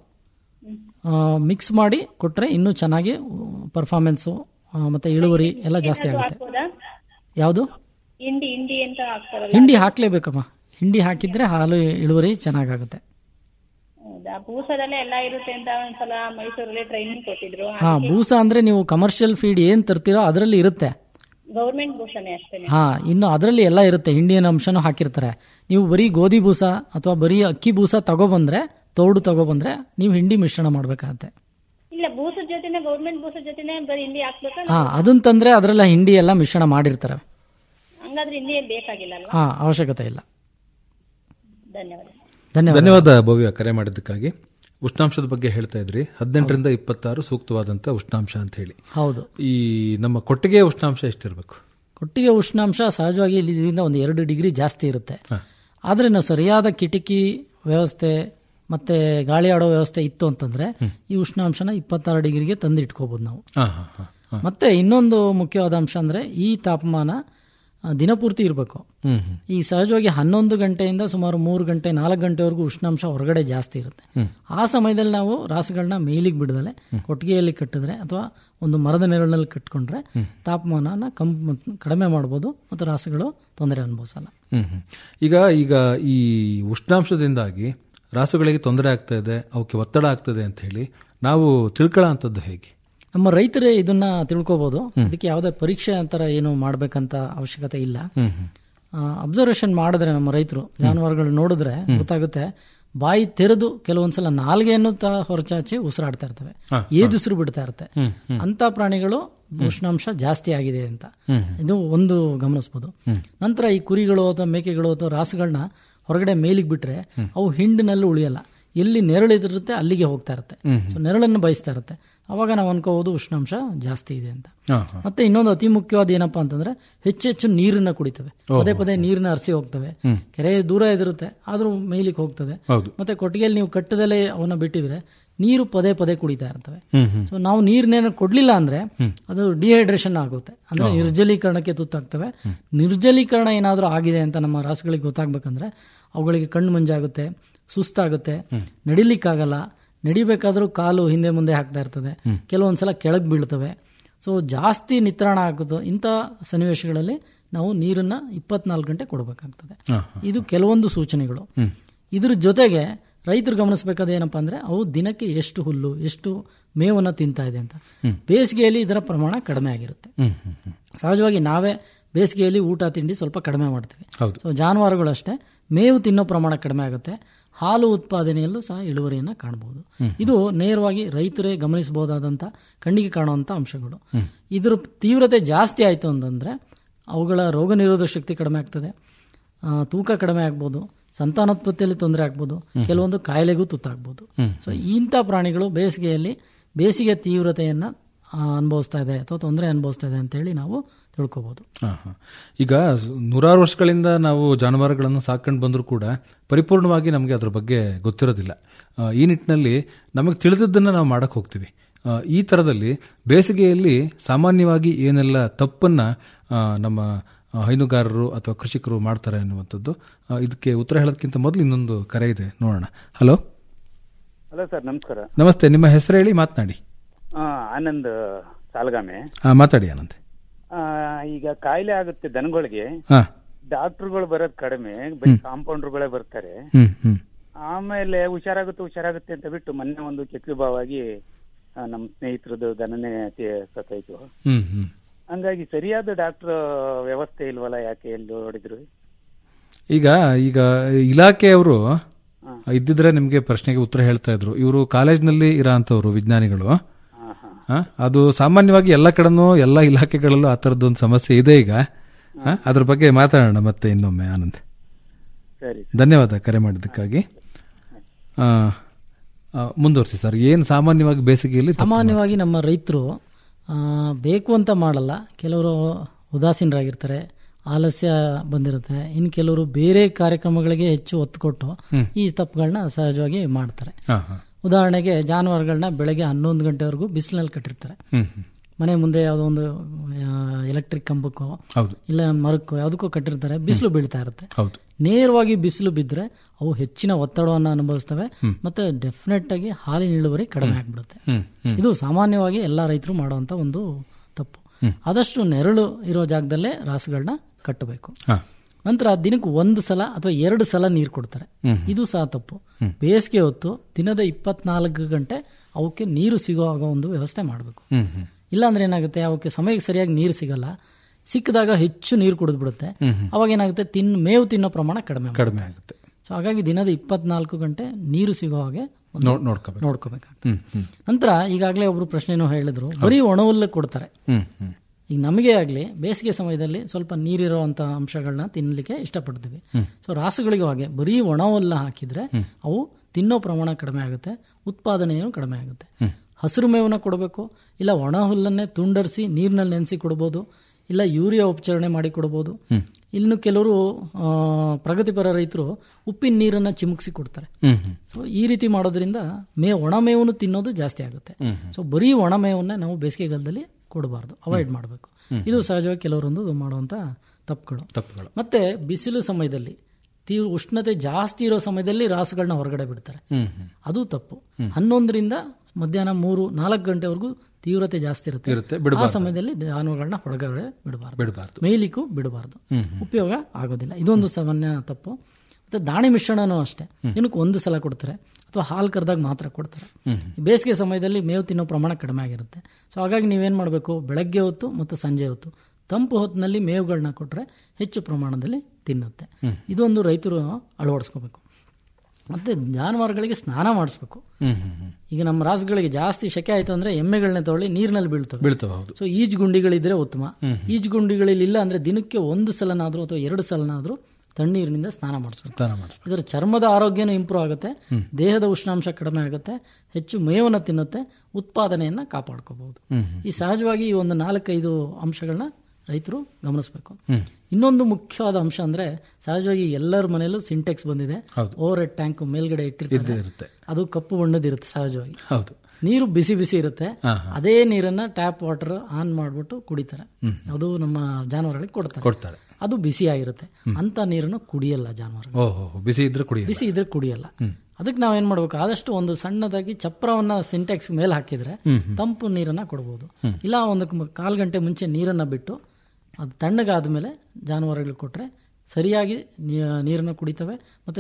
ಮಿಕ್ಸ್ ಮಾಡಿ ಕೊಟ್ರೆ ಇನ್ನೂ ಚೆನ್ನಾಗಿ ಪರ್ಫಾರ್ಮೆನ್ಸು ಮತ್ತೆ ಇಳುವರಿ ಎಲ್ಲ ಜಾಸ್ತಿ ಏನಾದ್ರು ಆಗುತ್ತೆ ಹಾಕ್ಬೋದಾ ಯಾವುದು ಹಿಂಡಿ ಹಿಂಡಿ ಅಂತ ಹಾಕ್ತಾರಲ್ಲ ಹಿಂಡಿ ಹಾಕ್ಲೇಬೇಕಮ್ಮ ಹಿಂಡಿ ಹಾಕಿದ್ರೆ ಹಾಲು ಇಳುವರಿ ಚೆನ್ನಾಗಾಗುತ್ತೆ ಹೌದಾ ಬೂಸದಲ್ಲೇ ಎಲ್ಲ ಇರುತ್ತೆ ಅಂತ ಒಂದ್ಸಲ ಮೈಸೂರಲ್ಲಿ ಟ್ರೈನಿಂಗ್ ಕೊಟ್ಟಿದ್ರು ಹಾ ಬೂಸ ಅಂದ್ರೆ ನೀವು ಕಮರ್ಷಿಯಲ್ ಫೀಡ್ ಏನ್ ತರ್ತೀರೋ ಅದರಲ್ಲಿ ಇರುತ್ತೆ ಗೌರ್ಮೆಂಟ್ ಬೂಸನೇ ಅಷ್ಟೇನೆ ಹಾ ಇನ್ನು ಅದರಲ್ಲಿ ಎಲ್ಲ ಇರುತ್ತೆ ಹಿಂಡಿಯನ್ ಅಂಶನೂ ಹಾಕಿರ್ತಾರೆ ನೀವು ಬರೀ ಗೋಧಿ ಬೂಸ ಅಥವಾ ಬರೀ ಅಕ್ಕಿ ಬೂಸ ತಗೊಬಂದ್ರೆ ತೌಡು ತಗೊಬಂದ್ರೆ ನೀವು ಹಿಂಡಿ ಮಿಶ್ರಣ ಮಾಡ್ಬೇಕಾಗತ್ತೆ ಇಲ್ಲ ಬೂಸದ ಜೊತೆನೆ ಗೌರ್ಮೆಂಟ್ ಬೂಸದ ಜೊತೆನೆ ಬರೀ ಹಿಂಡಿ ಹಾಕ್ಬೇಕಾ ಹಾ ಅದನ್ನ ತಂದ್ರೆ ಅದರೆಲ್ಲ ಹಿಂಡಿ ಎಲ್ಲ ಮಿಶ್ರಣ ಮಾಡಿರ್ತಾರೆ ಹಂಗಾದ್ರೆ ಹಿಂಡಿ ಏನ್ ಬೇಕಾಗಿಲ್ಲ ಅಲ್ವಾ ಹಾ ಅವಶ್ಯಕತೆ ಇಲ್ಲ ಧನ್ಯವಾದ ಧನ್ಯವಾದ ಧನ್ಯವಾದ ಭವ್ಯ ಕರೆ ಮಾಡಿದ್ದಕ್ಕಾಗಿ ಉಷ್ಣಾಂಶದ ಬಗ್ಗೆ ಹೇಳ್ತಾ ಇದ್ರಿ ಹದಿನೆಂಟರಿಂದ ಇಪ್ಪತ್ತಾರು ಸೂಕ್ತವಾದಂತ ಉಷ್ಣಾಂಶ ಅಂತ ಹೇಳಿ ಹೌದು ಈ ನಮ್ಮ ಕೊಟ್ಟಿಗೆ ಉಷ್ಣಾಂಶ ಎಷ್ಟಿರಬೇಕು ಕೊಟ್ಟಿಗೆ ಉಷ್ಣಾಂಶ ಸಹಜವಾಗಿ ಇಲ್ಲಿ ಇದರಿಂದ ಒಂದು ಎರಡು ಡಿಗ್ರಿ ಜಾಸ್ತಿ ಇರುತ್ತೆ ಆದ್ರೆ ನಾವು ಸರಿಯಾದ ಕಿಟಕಿ ವ್ಯವಸ್ಥೆ ಮತ್ತೆ ಗಾಳಿ ಆಡೋ ವ್ಯವಸ್ಥೆ ಇತ್ತು ಅಂತಂದ್ರೆ ಈ ಉಷ್ಣಾಂಶನ ಇಪ್ಪತ್ತಾರು ಡಿಗ್ರಿಗೆ ತಂದು ಇಟ್ಕೋಬಹುದು ನಾವು ಹಾ ಹಾ ಹಾ ಹಾ. ಮತ್ತೆ ಇನ್ನೊಂದು ಮುಖ್ಯವಾದ ಅಂಶ ಅಂದ್ರೆ ಈ ತಾಪಮಾನ ಆ, ದಿನಪೂರ್ತಿ ಇರಬೇಕು ಹ್ಮ್ ಹ್ಮ್. ಈ ಸಹಜವಾಗಿ ಹನ್ನೊಂದು ಗಂಟೆಯಿಂದ ಸುಮಾರು ಮೂರು ಗಂಟೆ ನಾಲ್ಕು ಗಂಟೆವರೆಗೂ ಉಷ್ಣಾಂಶ ಹೊರಗಡೆ ಜಾಸ್ತಿ ಇರುತ್ತೆ ಹ್ಮ್. ಆ ಸಮಯದಲ್ಲಿ ನಾವು ರಾಸುಗಳನ್ನ ಮೇಲಿಗೆ ಬಿಡದಲೆ ಕೊಟ್ಟಿಗೆಯಲ್ಲಿ ಕಟ್ಟಿದ್ರೆ ಅಥವಾ ಒಂದು ಮರದ ನೆರಳಿನಲ್ಲಿ ಕಟ್ಕೊಂಡ್ರೆ ತಾಪಮಾನನ ಕಮ್ ಕಡಿಮೆ ಮಾಡ್ಬೋದು ಮತ್ತು ರಾಸುಗಳು ತೊಂದರೆ ಅನುಭವಿಸಲ್ಲ ಹ್ಮ್ ಹ್ಮ್. ಈಗ ಈಗ ಈ ಉಷ್ಣಾಂಶದಿಂದಾಗಿ ರಾಸುಗಳಿಗೆ ತೊಂದರೆ ಆಗ್ತಾ ಇದೆ ಅವಕ್ಕೆ ಒತ್ತಡ ಆಗ್ತದೆ ಅಂತ ಹೇಳಿ ನಾವು ತಿಳ್ಕೊಳ್ಳೋ ಅಂಥದ್ದು ಹೇಗೆ ನಮ್ಮ ರೈತರೇ ಇದನ್ನ ತಿಳ್ಕೊಬಹುದು ಹ್ಮ್. ಅದಕ್ಕೆ ಯಾವುದೇ ಪರೀಕ್ಷೆ ಅಂತರ ಏನು ಮಾಡ್ಬೇಕಂತ ಅವಶ್ಯಕತೆ ಇಲ್ಲ ಹ್ಮ್ ಹ್ಮ್. ಅಬ್ಸರ್ವೇಷನ್ ಮಾಡಿದ್ರೆ ನಮ್ಮ ರೈತರು ಜಾನುವಾರುಗಳು ನೋಡಿದ್ರೆ ಗೊತ್ತಾಗುತ್ತೆ ಬಾಯಿ ತೆರೆದು ಕೆಲವೊಂದ್ಸಲ ನಾಲ್ಗೆಯನ್ನು ತ ಹೊರಚಾಚಿ ಉಸಿರಾಡ್ತಾ ಇರ್ತವೆ ಹಾ, ಏದುಸಿರು ಬಿಡ್ತಾ ಇರುತ್ತೆ ಹ್ಮ್, ಹ್ಮ್. ಅಂತ ಪ್ರಾಣಿಗಳು ಉಷ್ಣಾಂಶ ಜಾಸ್ತಿ ಆಗಿದೆ ಅಂತ ಹ್ಮ್, ಇದು ಒಂದು ಗಮನಿಸಬಹುದು ಹ್ಮ್. ನಂತರ ಈ ಕುರಿಗಳು ಅಥವಾ ಮೇಕೆಗಳು ಅಥವಾ ರಾಸುಗಳನ್ನ ಹೊರಗಡೆ ಮೇಲಿಗೆ ಬಿಟ್ರೆ ಅವು ಹಿಂಡಿನಲ್ಲಿ ಉಳಿಯಲ್ಲ ಎಲ್ಲಿ ನೆರಳಿದಿರುತ್ತೆ ಅಲ್ಲಿಗೆ ಹೋಗ್ತಾ ಇರುತ್ತೆ ಹ್ಮ್. ಸೊ ನೆರಳನ್ನು ಬಯಸ್ತಾ ಇರುತ್ತೆ ಅವಾಗ ನಾವು ಅನ್ಕೋಬಹುದು ಉಷ್ಣಾಂಶ ಜಾಸ್ತಿ ಇದೆ ಅಂತ ಹಾ, ಹಾ. ಮತ್ತೆ ಇನ್ನೊಂದು ಅತಿ ಮುಖ್ಯವಾದ ಏನಪ್ಪಾ ಅಂತಂದ್ರೆ ಹೆಚ್ಚೆಚ್ಚು ನೀರನ್ನ ಕುಡಿತವೆ ಓಹೋ. ಪದೇ ಪದೇ ನೀರನ್ನ ಹರಿಸಿ ಹೋಗ್ತವೆ ಹ್ಮ್. ಕೆರೆ ದೂರ ಇದಿರುತ್ತೆ ಆದ್ರೂ ಮೇಲಿಗೆ ಹೋಗ್ತದೆ ಹೌದು. ಮತ್ತೆ ಕೊಟ್ಟಿಗೆಯಲ್ಲಿ ನೀವು ಕಟ್ಟದಲ್ಲೇ ಅವನ್ನ ಬಿಟ್ಟಿದ್ರೆ ನೀರು ಪದೇ ಪದೇ ಕುಡಿತಾ ಇರ್ತವೆ ಹ್ಮ್, ಹ್ಮ್. ಸೊ ನಾವು ನೀರ್ನೇನು ಕೊಡ್ಲಿಲ್ಲ ಅಂದ್ರೆ ಹ್ಮ್. ಅದು ಡಿಹೈಡ್ರೇಷನ್ ಆಗುತ್ತೆ ಅಂದ್ರೆ ಓಹೋ. ನಿರ್ಜಲೀಕರಣಕ್ಕೆ ತುತ್ತಾಗ್ತವೆ ನಿರ್ಜಲೀಕರಣ ಏನಾದರೂ ಆಗಿದೆ ಅಂತ ನಮ್ಮ ರಾಸುಗಳಿಗೆ ಗೊತ್ತಾಗ್ಬೇಕಂದ್ರೆ ಅವುಗಳಿಗೆ ಕಣ್ಣು ಮಂಜಾಗುತ್ತೆ ಸುಸ್ತಾಗುತ್ತೆ ನಡಿಲಿಕ್ಕಾಗಲ್ಲ ನಡಿಬೇಕಾದ್ರೂ ಕಾಲು ಹಿಂದೆ ಮುಂದೆ ಹಾಕ್ತಾ ಇರ್ತದೆ ಕೆಲವೊಂದ್ಸಲ ಕೆಳಗೆ ಬೀಳ್ತವೆ ಸೊ ಜಾಸ್ತಿ ನಿತ್ರಾಣ ಆಗುತ್ತೋ ಇಂಥ ಸನ್ನಿವೇಶಗಳಲ್ಲಿ ನಾವು ನೀರನ್ನ ಇಪ್ಪತ್ನಾಲ್ಕು ಗಂಟೆ ಕೊಡಬೇಕಾಗ್ತದೆ ಹಾ, ಇದು ಕೆಲವೊಂದು ಸೂಚನೆಗಳು ಹ್ಮ್. ಇದ್ರ ಜೊತೆಗೆ ರೈತರು ಗಮನಿಸಬೇಕಾದ ಏನಪ್ಪಾ ಅಂದ್ರೆ ಅವು ದಿನಕ್ಕೆ ಎಷ್ಟು ಹುಲ್ಲು ಎಷ್ಟು ಮೇವನ್ನ ತಿಂತಾ ಇದೆ ಅಂತ ಹ್ಮ್. ಬೇಸಿಗೆಯಲ್ಲಿ ಇದರ ಪ್ರಮಾಣ ಕಡಿಮೆ ಆಗಿರುತ್ತೆ ಹ್ಮ್, ಹ್ಮ್, ಹ್ಮ್. ಸಹಜವಾಗಿ ನಾವೇ ಬೇಸಿಗೆಯಲ್ಲಿ ಊಟ ತಿಂಡಿ ಸ್ವಲ್ಪ ಕಡಿಮೆ ಮಾಡ್ತೀವಿ ಹೌದು ಸೊ ಜಾನುವಾರುಗಳು ಅಷ್ಟೇ ಮೇವು ತಿನ್ನೋ ಪ್ರಮಾಣ ಕಡಿಮೆ ಆಗುತ್ತೆ ಹಾಲು ಉತ್ಪಾದನೆಯಲ್ಲೂ ಸಹ ಇಳುವರಿಯನ್ನ ಕಾಣಬಹುದು ಹ್ಮ್. ಇದು ನೇರವಾಗಿ ರೈತರೇ ಗಮನಿಸಬಹುದಾದಂತ ಕಣ್ಣಿಗೆ ಕಾಣುವಂತ ಅಂಶಗಳು ಹ್ಮ್. ಇದ್ರ ತೀವ್ರತೆ ಜಾಸ್ತಿ ಆಯಿತು ಅಂತಂದ್ರೆ ಅವುಗಳ ರೋಗ ನಿರೋಧಕ ಶಕ್ತಿ ಕಡಿಮೆ ಆಗ್ತದೆ ಆ, ತೂಕ ಕಡಿಮೆ ಆಗ್ಬೋದು ಸಂತಾನೋತ್ಪತ್ತಿಯಲ್ಲಿ ತೊಂದರೆ ಆಗ್ಬೋದು ಹ್ಮ್. ಕೆಲವೊಂದು ಕಾಯಿಲೆಗೂ ತುತ್ತಾಗ್ಬೋದು ಹ್ಮ್. ಸೊ ಇಂಥ ಪ್ರಾಣಿಗಳು ಬೇಸಿಗೆಯಲ್ಲಿ ಬೇಸಿಗೆ ತೀವ್ರತೆಯನ್ನ ಆ, ಅನುಭವಿಸ್ತಾ ಇದೆ ಅಥವಾ ತೊಂದರೆ ಅನುಭವಿಸ್ತಾ ಇದೆ ಅಂತೇಳಿ ನಾವು ತಿಳ್ಕೊಬಹುದು ಹಾ, ಹಾ. ಈಗ ಸ್- ನೂರಾರು ವರ್ಷಗಳಿಂದ ನಾವು ಜಾನುವಾರುಗಳನ್ನು ಸಾಕೊಂಡು ಬಂದರೂ ಕೂಡ ಪರಿಪೂರ್ಣವಾಗಿ ನಮಗೆ ಅದ್ರ ಬಗ್ಗೆ ಗೊತ್ತಿರೋದಿಲ್ಲ ಆ, ಈ ನಿಟ್ಟಿನಲ್ಲಿ ನಮಗೆ ತಿಳಿದದ್ದನ್ನು ನಾವು ಮಾಡಕ್ಕೆ ಹೋಗ್ತೀವಿ ಆ, ಈ ಥರದಲ್ಲಿ ಬೇಸಿಗೆಯಲ್ಲಿ ಸಾಮಾನ್ಯವಾಗಿ ಏನೆಲ್ಲ ತಪ್ಪನ್ನ ಆ, ನಮ್ಮ ಆ, ಹೈನುಗಾರರು ಅಥವಾ ಕೃಷಿಕರು ಮಾಡ್ತಾರೆ ಅನ್ನುವಂಥದ್ದು ಆ, ಇದಕ್ಕೆ ಉತ್ತರ ಹೇಳೋದಕ್ಕಿಂತ ಮೊದಲು ಇನ್ನೊಂದು ಕರೆ ಇದೆ ನೋಡೋಣ ಹಲೋ ಹಲೋ ಸರ್ ನಮಸ್ಕಾರ ನಮಸ್ತೆ ನಿಮ್ಮ ಹೆಸರು ಹೇಳಿ ಮಾತನಾಡಿ ಆ, ಆನಂದ್ ಸಾಲ್ಗಾಮೆ ಹಾ ಮಾತಾಡಿ ಆನಂದ್ ಆ, ಈಗ ಕಾಯಿಲೆ ಆಗುತ್ತೆ ದನಗಳಿಗೆ ಹಾ ಡಾಕ್ಟರ್ಗಳು ಬರೋದು ಕಡಿಮೆ ಬರೀ ಕಾಂಪೌಂಡರ್ಗಳೇ ಬರ್ತಾರೆ ಹ್ಮ್ ಹ್ಮ್ ಆಮೇಲೆ ಹುಷಾರಾಗುತ್ತೆ ಹುಷಾರಾಗುತ್ತೆ ಅಂತ ಬಿಟ್ಟು ಮೊನ್ನೆ ಒಂದು ಕೆಕ್ಕುಭಾವಾಗಿ ನಮ್ಮ ಸ್ನೇಹಿತರದ್ದು ದನನೇ ತಿ- ಸತ್ತೋಯ್ತು ಹ್ಮ್ ಹ್ಮ್ ಹಂಗಾಗಿ ಸರಿಯಾದ ಡಾಕ್ಟರ್ ವ್ಯವಸ್ಥೆ ಇಲ್ವಲ್ಲ ಯಾಕೆ ಎಲ್ಲಿ ನೋಡಿದ್ರು ಈಗ ಈಗ ಇಲಾಖೆಯವರು ಇದ್ದಿದ್ರೆ ನಿಮಗೆ ಪ್ರಶ್ನೆಗೆ ಉತ್ತರ ಹೇಳ್ತಾ ಇದ್ರು ಇವರು ಕಾಲೇಜ್ನಲ್ಲಿ ಇರೋಂಥವ್ರು ವಿಜ್ಞಾನಿಗಳು ಆ, ಅದು ಸಾಮಾನ್ಯವಾಗಿ ಎಲ್ಲ ಕಡೆನೂ ಎಲ್ಲ ಇಲಾಖೆಗಳಲ್ಲೂ ಆ ಥರದ್ದೊಂದು ಸಮಸ್ಯೆ ಇದೆ ಈಗ ಆ, ಅದ್ರ ಬಗ್ಗೆ ಮಾತಾಡೋಣ ಮತ್ತೆ ಇನ್ನೊಮ್ಮೆ ಆನಂದ್ ಸರಿ ಧನ್ಯವಾದ ಕರೆ ಮಾಡಿದ್ದಕ್ಕಾಗಿ ಆ, ಆ, ಮುಂದುವರಿಸಿ ಸರ್ ಏನು ಸಾಮಾನ್ಯವಾಗಿ ಬೇಸಿಗೆಯಲ್ಲಿ ತಪ್ಪು ಸಾಮಾನ್ಯವಾಗಿ ನಮ್ಮ ರೈತರು ಬೇಕು ಅಂತ ಮಾಡಲ್ಲ ಕೆಲವರು ಉದಾಸೀನರಾಗಿರ್ತಾರೆ ಆಲಸ್ಯ ಬಂದಿರುತ್ತೆ ಇನ್ನು ಕೆಲವರು ಬೇರೆ ಕಾರ್ಯಕ್ರಮಗಳಿಗೆ ಹೆಚ್ಚು ಒತ್ತು ಕೊಟ್ಟು ಹ್ಮ್. ಈ ತಪ್ಪುಗಳನ್ನ ಸಹಜವಾಗಿ ಮಾಡ್ತಾರೆ ಹಾ, ಹಾ. ಉದಾಹರಣೆಗೆ ಜಾನುವಾರುಗಳನ್ನ ಬೆಳಗ್ಗೆ ಹನ್ನೊಂದು ಗಂಟೆವರೆಗೂ ಬಿಸಿಲಿನಲ್ಲಿ ಕಟ್ಟಿರ್ತಾರೆ ಹ್ಮ್, ಹ್ಮ್. ಮನೆ ಮುಂದೆ ಯಾವುದೋ ಒಂದು ಎಲೆಕ್ಟ್ರಿಕ್ ಕಂಬಕ್ಕೋ ಹೌದು. ಇಲ್ಲ ಮರಕ್ಕೋ ಯಾವುದಕ್ಕೋ ಕಟ್ಟಿರ್ತಾರೆ ಬಿಸಿಲು ಬೀಳ್ತಾ ಇರುತ್ತೆ ಹೌದು ನೇರವಾಗಿ ಬಿಸಿಲು ಬಿದ್ದರೆ ಅವು ಹೆಚ್ಚಿನ ಒತ್ತಡವನ್ನು ಅನುಭವಿಸ್ತವೆ ಹ್ಮ್. ಮತ್ತೆ ಡೆಫಿನೆಟ್ ಆಗಿ ಹಾಲಿನ ಇಳುವರಿ ಕಡಿಮೆ ಆಗ್ಬಿಡುತ್ತೆ ಹ್ಮ್, ಹ್ಮ್. ಇದು ಸಾಮಾನ್ಯವಾಗಿ ಎಲ್ಲಾ ರೈತರು ಮಾಡುವಂತ ಒಂದು ತಪ್ಪು ಹ್ಮ್. ಆದಷ್ಟು ನೆರಳು ಇರೋ ಜಾಗದಲ್ಲೇ ರಾಸುಗಳನ್ನ ಕಟ್ಟಬೇಕು ಹಾ. ನಂತರ ದಿನಕ್ಕೆ ಒಂದು ಸಲ ಅಥವಾ ಎರಡು ಸಲ ನೀರು ಕೊಡ್ತಾರೆ ಹ್ಮ್. ಇದು ಸಹ ತಪ್ಪು ಹ್ಮ್. ಬೇಸಿಗೆ ಹೊತ್ತು ದಿನದ ಇಪ್ಪತ್ನಾಲ್ಕು ಗಂಟೆ ಅವಕ್ಕೆ ನೀರು ಸಿಗೋ ಆಗೋ ಒಂದು ವ್ಯವಸ್ಥೆ ಮಾಡಬೇಕು ಹ್ಮ್, ಹ್ಮ್. ಇಲ್ಲಾಂದ್ರೆ ಏನಾಗುತ್ತೆ ಅವಕ್ಕೆ ಸಮಯಕ್ಕೆ ಸರಿಯಾಗಿ ನೀರು ಸಿಗಲ್ಲ ಸಿಕ್ಕಿದಾಗ ಹೆಚ್ಚು ನೀರು ಕುಡಿದು ಬಿಡುತ್ತೆ ಹ್ಮ್, ಹ್ಮ್. ಅವಾಗ ಏನಾಗುತ್ತೆ ತಿನ್ ಮೇವು ತಿನ್ನೋ ಪ್ರಮಾಣ ಕಡಿಮೆ ಕಡಿಮೆ ಆಗುತ್ತೆ ಸೊ ಹಾಗಾಗಿ ದಿನದ ಇಪ್ಪತ್ನಾಲ್ಕು ಗಂಟೆ ನೀರು ಸಿಗೋ ಹಾಗೆ ಒಂದು ನೋಡ್- ನೋಡ್ಕೋಬೇಕು. ನೋಡ್ಕೋಬೇಕಾಗ್ತದೆ ಹ್ಮ್, ಹ್ಮ್. ನಂತರ ಈಗಾಗಲೇ ಒಬ್ರು ಪ್ರಶ್ನೆನೂ ಹೇಳಿದ್ರು ಬರೀ ಒಣಹುಲ್ಲು ಕೊಡ್ತಾರೆ ಹ್ಮ್, ಹ್ಮ್. ಈಗ ನಮಗೆ ಆಗಲಿ ಬೇಸಿಗೆ ಸಮಯದಲ್ಲಿ ಸ್ವಲ್ಪ ನೀರಿರುವಂತ ಅಂಶಗಳನ್ನ ತಿನ್ನಲಿಕ್ಕೆ ಇಷ್ಟಪಡ್ತೀವಿ ಹ್ಮ್. ಸೊ ರಾಸುಗಳಿಗೂ ಹಾಗೆ ಬರೀ ಒಣ ಹುಲ್ಲ ಹಾಕಿದ್ರೆ ಅವು ತಿನ್ನೋ ಪ್ರಮಾಣ ಕಡಿಮೆ ಆಗುತ್ತೆ ಉತ್ಪಾದನೆಯೂ ಕಡಿಮೆ ಆಗುತ್ತೆ ಹ್ಮ್. ಹಸಿರು ಮೇವನ್ನ ಕೊಡಬೇಕು ಇಲ್ಲ ಒಣ ಹುಲ್ಲನ್ನೇ ತುಂಡರಿಸಿ ನೀರಿನಲ್ಲಿ ನೆನೆಸಿ ಕೊಡಬಹುದು ಇಲ್ಲ ಯೂರಿಯಾ ಉಪಚರಣೆ ಮಾಡಿ ಕೊಡಬಹುದು ಹ್ಮ್. ಇನ್ನು ಕೆಲವರು ಆ, ಪ್ರಗತಿಪರ ರೈತರು ಉಪ್ಪಿನ ನೀರನ್ನ ಚಿಮುಕಿಸಿ ಕೊಡ್ತಾರೆ ಹ್ಮ್, ಹ್ಮ್. ಸೊ ಈ ರೀತಿ ಮಾಡೋದ್ರಿಂದ ಮೇ ಒಣ ಮೇವನ್ನು ತಿನ್ನೋದು ಜಾಸ್ತಿ ಆಗುತ್ತೆ ಹ್ಮ್, ಹ್ಮ್. ಸೊ ಬರೀ ಒಣ ಮೇವನ್ನ ನಾವು ಬೇಸಿಗೆಗಾಲದಲ್ಲಿ ಕೊಡಬಾರ್ದು ಅವಾಯ್ಡ್ ಮಾಡಬೇಕು ಹ್ಮ್. ಇದು ಸಹಜವಾಗಿ ಕೆಲವರೊಂದು ಮಾಡುವಂತ ತಪ್ಪುಗಳು ತಪ್ಪುಗಳು ಮತ್ತೆ ಬಿಸಿಲು ಸಮಯದಲ್ಲಿ ತೀವ್ರ ಉಷ್ಣತೆ ಜಾಸ್ತಿ ಇರೋ ಸಮಯದಲ್ಲಿ ರಾಸುಗಳನ್ನ ಹೊರಗಡೆ ಬಿಡ್ತಾರೆ ಹ್ಮ್, ಹ್ಮ್. ಅದು ತಪ್ಪು ಹ್ಮ್. ಹನ್ನೊಂದರಿಂದ ಮಧ್ಯಾಹ್ನ ಮೂರು ನಾಲ್ಕು ಗಂಟೆವರೆಗೂ ತೀವ್ರತೆ ಜಾಸ್ತಿ ಇರುತ್ತೆ, ಇರುತ್ತೆ ಆ ಬಿಡ್ಬಾರ್ದು. ಸಮಯದಲ್ಲಿ ಜಾನುವಾರುಗಳನ್ನ ಹೊರಗಡೆ ಬಿಡಬಾರ್ದು ಬಿಡಬಾರ್ದು ಮೇಯ್ಲಿಕ್ಕೂ ಬಿಡಬಾರ್ದು ಹ್ಮ್, ಹ್ಮ್. ಉಪಯೋಗ ಆಗೋದಿಲ್ಲ ಇದೊಂದು ಸಾಮಾನ್ಯ ತಪ್ಪು ಮತ್ತೆ ದಾಣಿ ಮಿಶ್ರಣನೂ ಅಷ್ಟೇ ದಿನಕ್ಕೆ ಒಂದು ಸಲ ಕೊಡ್ತಾರೆ ಅಥವಾ ಹಾಲು ಕರೆದಾಗ ಮಾತ್ರ ಕೊಡ್ತಾರೆ ಹ್ಮ್. ಬೇಸಿಗೆ ಸಮಯದಲ್ಲಿ ಮೇವು ತಿನ್ನೋ ಪ್ರಮಾಣ ಕಡಿಮೆ ಆಗಿರುತ್ತೆ ಸೊ ಹಾಗಾಗಿ ನೀವೇನು ಮಾಡಬೇಕು ಬೆಳಗ್ಗೆ ಹೊತ್ತು ಮತ್ತು ಸಂಜೆ ಹೊತ್ತು ತಂಪು ಹೊತ್ತಿನಲ್ಲಿ ಮೇವುಗಳನ್ನ ಕೊಟ್ಟರೆ ಹೆಚ್ಚು ಪ್ರಮಾಣದಲ್ಲಿ ತಿನ್ನುತ್ತೆ ಹ್ಮ್. ಇದೊಂದು ರೈತರು ಅಳವಡಿಸ್ಕೋಬೇಕು ಮತ್ತೆ ಜಾನುವಾರುಗಳಿಗೆ ಸ್ನಾನ ಮಾಡಿಸ್ಬೇಕು ಹ್ಮ್, ಹ್ಮ್, ಹ್ಮ್. ಈಗ ನಮ್ಮ ರಾಸುಗಳಿಗೆ ಜಾಸ್ತಿ ಶೆಕೆ ಆಯ್ತು ಅಂದ್ರೆ ಎಮ್ಮೆಗಳನ್ನ ತಗೊಳ್ಳಿ ನೀರಿನಲ್ಲಿ ಬೀಳ್ತವೆ ಬೀಳ್ತವೆ ಹೌದು ಸೊ ಈಜು ಗುಂಡಿಗಳಿದ್ರೆ ಉತ್ತಮ ಹ್ಮ್. ಈಜು ಗುಂಡಿಗಳಿಲ್ಲ ಅಂದ್ರೆ ದಿನಕ್ಕೆ ಒಂದು ಸಲನಾದ್ರೂ ಅಥವಾ ಎರಡು ಸಲನಾದ್ರೂ ತಣ್ಣೀರಿನಿಂದ ಸ್ನಾನ ಮಾಡಿಸ್ಬೇಕು ಸ್ನಾನ ಮಾಡಿಸ್ಬೇಕು. ಇದರ ಚರ್ಮದ ಆರೋಗ್ಯನೂ ಇಂಪ್ರೂವ್ ಆಗುತ್ತೆ ಹ್ಮ್. ದೇಹದ ಉಷ್ಣಾಂಶ ಕಡಿಮೆ ಆಗುತ್ತೆ ಹೆಚ್ಚು ಮೇವನ್ನ ತಿನ್ನುತ್ತೆ ಉತ್ಪಾದನೆಯನ್ನ ಕಾಪಾಡ್ಕೋಬಹುದು ಹ್ಮ್. ಈ ಸಹಜವಾಗಿ ಈ ಒಂದು ನಾಲ್ಕೈದು ಅಂಶಗಳನ್ನ ರೈತರು ಗಮನಿಸಬೇಕು ಹ್ಮ್. ಇನ್ನೊಂದು ಮುಖ್ಯವಾದ ಅಂಶ ಅಂದ್ರೆ ಸಹಜವಾಗಿ ಎಲ್ಲರ ಮನೆಯಲ್ಲೂ ಸಿಂಟೆಕ್ಸ್ ಬಂದಿದೆ ಹೌದು. ಓವರ್ ಹೆಡ್ ಟ್ಯಾಂಕ್ ಮೇಲ್ಗಡೆ ಇದ್ದೇ ಇಟ್ಟಿರ್ತಾರೆ ಇರುತ್ತೆ ಅದು ಕಪ್ಪು ಬಣ್ಣದಿರುತ್ತೆ ಸಹಜವಾಗಿ ಹೌದು ನೀರು ಬಿಸಿ ಬಿಸಿ ಇರುತ್ತೆ ಹಾ, ಹಾ. ಅದೇ ನೀರನ್ನ ಟ್ಯಾಪ್ ವಾಟರ್ ಆನ್ ಮಾಡ್ಬಿಟ್ಟು ಕುಡಿತಾರೆ ಹ್ಮ್. ಅದು ನಮ್ಮ ಜಾನುವಾರುಗಳಿಗೆ ಕೊಡ್ತಾರೆ ಕೊಡ್ತಾರೆ ಅದು ಬಿಸಿ ಆಗಿರುತ್ತೆ ಅಂತ ನೀರನ್ನು ಕುಡಿಯಲ್ಲ ಜಾನುವಾರು ಓಹೋ ಬಿಸಿ ಇದ್ರೆ ಕುಡಿ ಬಿಸಿ ಇದ್ರೆ ಕುಡಿಯಲ್ಲ ಹ್ಮ್. ಅದಕ್ಕೆ ನಾವೇನ್ ಮಾಡ್ಬೇಕು ಆದಷ್ಟು ಒಂದು ಸಣ್ಣದಾಗಿ ಚಪ್ರವನ್ನ ಸಿಂಟೆಕ್ಸ್ ಮೇಲೆ ಹಾಕಿದ್ರೆ ಹ್ಮ್, ಹ್ಮ್. ತಂಪು ನೀರನ್ನ ಕೊಡಬಹುದು ಹ್ಮ್. ಇಲ್ಲ ಒಂದು ಕ- ಕಾಲ್ ಗಂಟೆ ಮುಂಚೆ ನೀರನ್ನ ಬಿಟ್ಟು ಅದು ತಣ್ಣಗಾದ್ಮೇಲೆ ಜಾನುವಾರುಗಳಿಗೆ ಕೊಟ್ರೆ ಸರಿಯಾಗಿ ನೀ- ನೀರನ್ನು ಕುಡಿತವೆ ಮತ್ತೆ